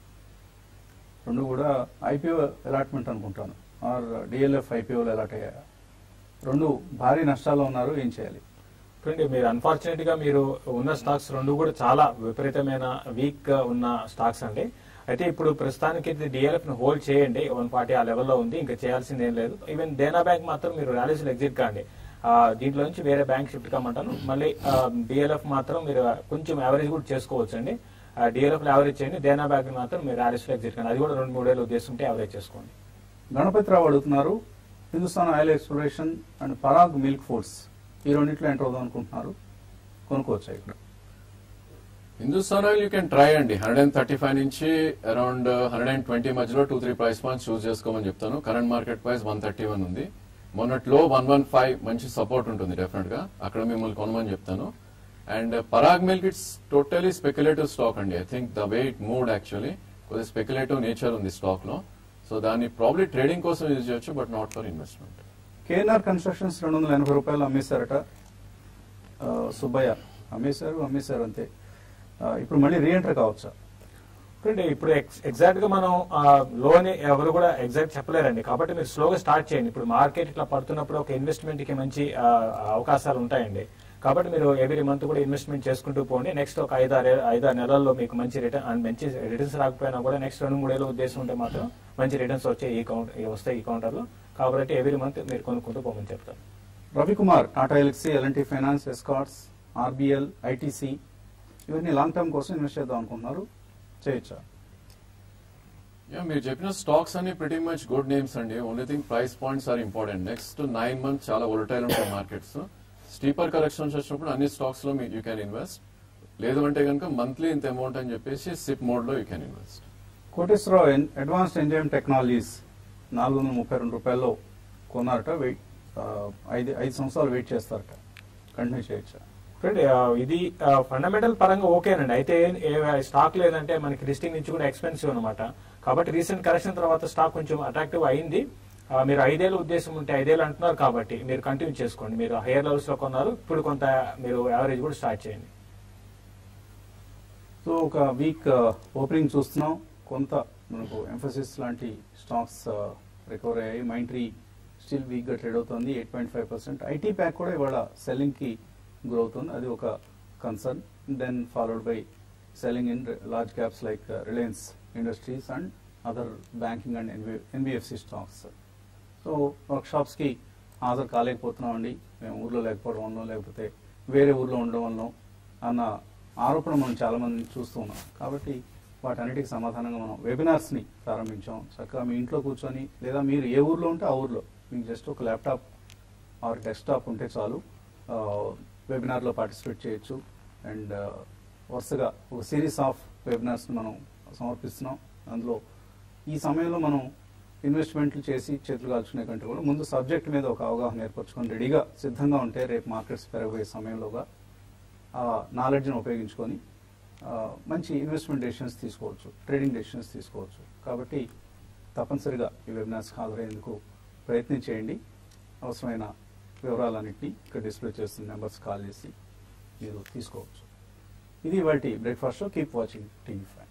రెండు కూడా ఐపీఓ అలాట్మెంట్ అనుకుంటాను ఆర్ డిఎల్ఎఫ్ ఐపీఓలు అలాట్ అయ్యాయా రెండు భారీ నష్టాల్లో ఉన్నారు ఏం చేయాలి చూడండి మీరు అన్ఫార్చునేట్ గా మీరు ఉన్న స్టాక్స్ రెండు కూడా చాలా విపరీతమైన వీక్ గా ఉన్న స్టాక్స్ అండి అయితే ఇప్పుడు ప్రస్తుతానికి డిఎల్ఎఫ్ ని హోల్డ్ చేయండి వన్ ఫార్టీ ఆ లెవెల్లో ఉంది ఇంకా చేయాల్సింది ఏం లేదు ఈవెన్ దేనా బ్యాంక్ మాత్రం మీరు ర్యాలీస్ ఎగ్జిట్ కాండి ఆ, దీంట్లో నుంచి వేరే బ్యాంక్ షిఫ్ట్ కమ్మంటాను మళ్ళీ డిఎల్ఎఫ్ మాత్రం మీరు కొంచెం యావరేజ్ కూడా చేసుకోవచ్చు అండి డిఎల్ఎఫ్ లో యావరేజ్ చేయండి దేనా బ్యాంక్ మాత్రం మీరు ర్యాలీస్ లో ఎగ్జిట్ కాండి అది కూడా రెండు మూడేళ్ళు ఉద్దేశం ఉంటే యావరేజ్ చేసుకోండి గణపతిరావు అడుగుతున్నారు Hindustan oil exploration and Parag milk foods ఈ రెండింటిలో ఎంటర్ అవుదాం అనుకుంటున్నారు కొనుక్కోవచ్చా ఇక్కడ Hindustan oil you can try అండి హండ్రెడ్ అండ్ థర్టీ ఫైవ్ నుంచి అరౌండ్ హండ్రెడ్ అండ్ ట్వంటీ మధ్యలో two three price points choose చేసుకోమని చెప్తాను current market price one thirty one ఉంది మొన్నట్లో వన్ వన్ ఫైవ్ మంచి సపోర్ట్ ఉంటుంది డెఫినెట్ గా అక్కడ మిమ్మల్ని కొనమని చెప్తాను and Parag milk it's totally speculative stock అండి I think the way it moved actually కొద్దిగా స్పెక్యులేటివ్ నేచర్ ఉంది స్టాక్ లో సో దాన్ని ప్రాబ్లీ ట్రేడింగ్ కోసం యూజ్ చేయొచ్చు but not for investment KNR constructions రెండు వందల ఎనభై రూపాయలు అమ్మేశారట ఆ, సుబ్బయ్య అమ్మేశారు అమ్మేశారు అంతే ఆ, ఇప్పుడు మళ్ళీ రీఎంటర్ కావచ్చా చూడండి ఇప్పుడు ఎగ్జాక్ట్ గా మనం లోన్ ఎవరు కూడా ఎగ్జాక్ట్ చెప్పలేరండి కాబట్టి మీరు స్లోగా స్టార్ట్ చేయండి ఇప్పుడు మార్కెట్ ఇట్లా పడుతున్నప్పుడు ఒక ఇన్వెస్ట్మెంట్ కి మంచి ఆ, అవకాశాలు ఉంటాయండి కాబట్టి మీరు ఎవ్రీ మంత్ కూడా ఇన్వెస్ట్మెంట్ చేసుకుంటూ పోండి నెక్స్ట్ ఒక ఐదారు ఐదారు నెలల్లో మీకు మంచి రిటర్న్ మంచి రిటర్న్స్ రాకపోయినా కూడా నెక్స్ట్ రెండు మూడేళ్ళ ఉద్దేశం ఉంటే మాత్రం మంచి రిటర్న్స్ వచ్చే ఈ కౌంట్ వస్తాయి ఈ కౌంటర్ లో కాబట్టి ఎవ్రీ మంత్ మీరు కొనుక్కుంటూ పోమని చెప్తాను Ravikumar Tata Elxsi LNT finance Escorts RBL ITC ఇవన్నీ లాంగ్ టర్మ్ కోసం ఇన్వెస్ట్ చేద్దాం అనుకుంటున్నారు చేయొచ్చా యా మీరు చెప్పిన స్టాక్స్ అన్ని ప్రిటీ మచ్ గుడ్ నేమ్స్ అండి only thing price points are important next nine months చాలా వొలటైల్ ఉంటాయి మార్కెట్స్ స్టీపర్ కరెక్షన్స్ వచ్చినప్పుడు అన్ని స్టాక్స్ లో యూ క్యాన్ ఇన్వెస్ట్ లేదు అంటే కనుక మంత్లీ ఇంత అమౌంట్ అని చెప్పేసి సిప్ మోడ్ లో యూ క్యాన్ ఇన్వెస్ట్ కోటేశ్వరరావు ఎన్- అడ్వాన్స్డ్ ఎంజైమ్ టెక్నాలజీస్ నాలుగు వందల ముప్పై రెండు రూపాయల్లో కొన్నారట వెయిట్ ఆ, ఐదు ఐదు సంవత్సరాలు వెయిట్ చేస్తారట కంటిన్యూ చేయొచ్చా చూడండి ఆ, ఇది ఫండమెంటల్ పరంగా ఓకేనండి అయితే ఏ- స్టాక్ లేదంటే మనకి లిస్టింగ్ నుంచి కూడా ఎక్స్పెన్సివ్ అనమాట కాబట్టి రీసెంట్ కరెక్షన్ తర్వాత స్టాక్ కొంచెం అట్రాక్టివ్ అయింది ఆ, మీరు ఐదేళ్ళ ఉద్దేశం ఉంటే ఐదేళ్ళు అంటున్నారు కాబట్టి మీరు కంటిన్యూ చేసుకోండి మీరు హైయర్ లెవెల్స్ లో కొన్నారు ఇప్పుడు కొంత మీరు యావరేజ్ కూడా స్టార్ట్ చేయండి సో ఒక వీక్ ఓపెనింగ్ చూస్తున్నాం కొంత మనకు ఎంఫోసిస్ లాంటి స్టాక్స్ రికవర్ అయ్యాయి మైంట్రీ స్టిల్ వీక్ గా ట్రేడ్ అవుతుంది eight point five percent IT pack కూడా ఇవాళ సెల్లింగ్ కి గ్రో అవుతుంది అది ఒక concern then followed by selling in large caps like Reliance Industries and other banking and NBFC stocks so workshops కి హాజరు కాలేకపోతున్నామండి మేము ఊర్లో లేకపోవడం వల్ల లేకపోతే వేరే ఊర్లో ఉండడం వల్ల అన్న ఆరోపణ మనం చాలా మంది చూస్తూ ఉన్నాం కాబట్టి వాటన్నిటికి సమాధానంగా మనం వెబినార్స్ ని ప్రారంభించాం చక్కగా మీ ఇంట్లో కూర్చొని లేదా మీరు ఏ ఊర్లో ఉంటే ఆ ఊర్లో మీకు జస్ట్ ఒక ల్యాప్టాప్ ఆర్ డెస్క్టాప్ ఉంటే చాలు వెబినార్లో పార్టిసిపేట్ చేయొచ్చు అండ్ వరుసగా ఒక సిరీస్ ఆఫ్ వెబినార్స్ని మనం సమర్పిస్తున్నాం అందులో ఈ సమయంలో మనం ఇన్వెస్ట్మెంట్లు చేసి చేతులు కాల్చుకునే కంటే కూడా ముందు సబ్జెక్ట్ మీద ఒక అవగాహన ఏర్పరచుకొని రెడీగా సిద్ధంగా ఉంటే రేపు మార్కెట్స్ పెరగబోయే సమయంలోగా ఆ నాలెడ్జ్ని ఉపయోగించుకొని ఆ, మంచి ఇన్వెస్ట్మెంట్ డెసిషన్స్ తీసుకోవచ్చు ట్రేడింగ్ డెసిషన్స్ తీసుకోవచ్చు కాబట్టి తప్పనిసరిగా ఈ వెబినార్స్ హాజరయ్యేందుకు ప్రయత్నం చేయండి అవసరమైన వివరాలన్నింటినీ ఇక్కడ డిస్ప్లే చేస్తున్న నెంబర్స్ కాల్ చేసి మీరు తీసుకోవచ్చు ఇది వాటి breakfast show keep watching TV five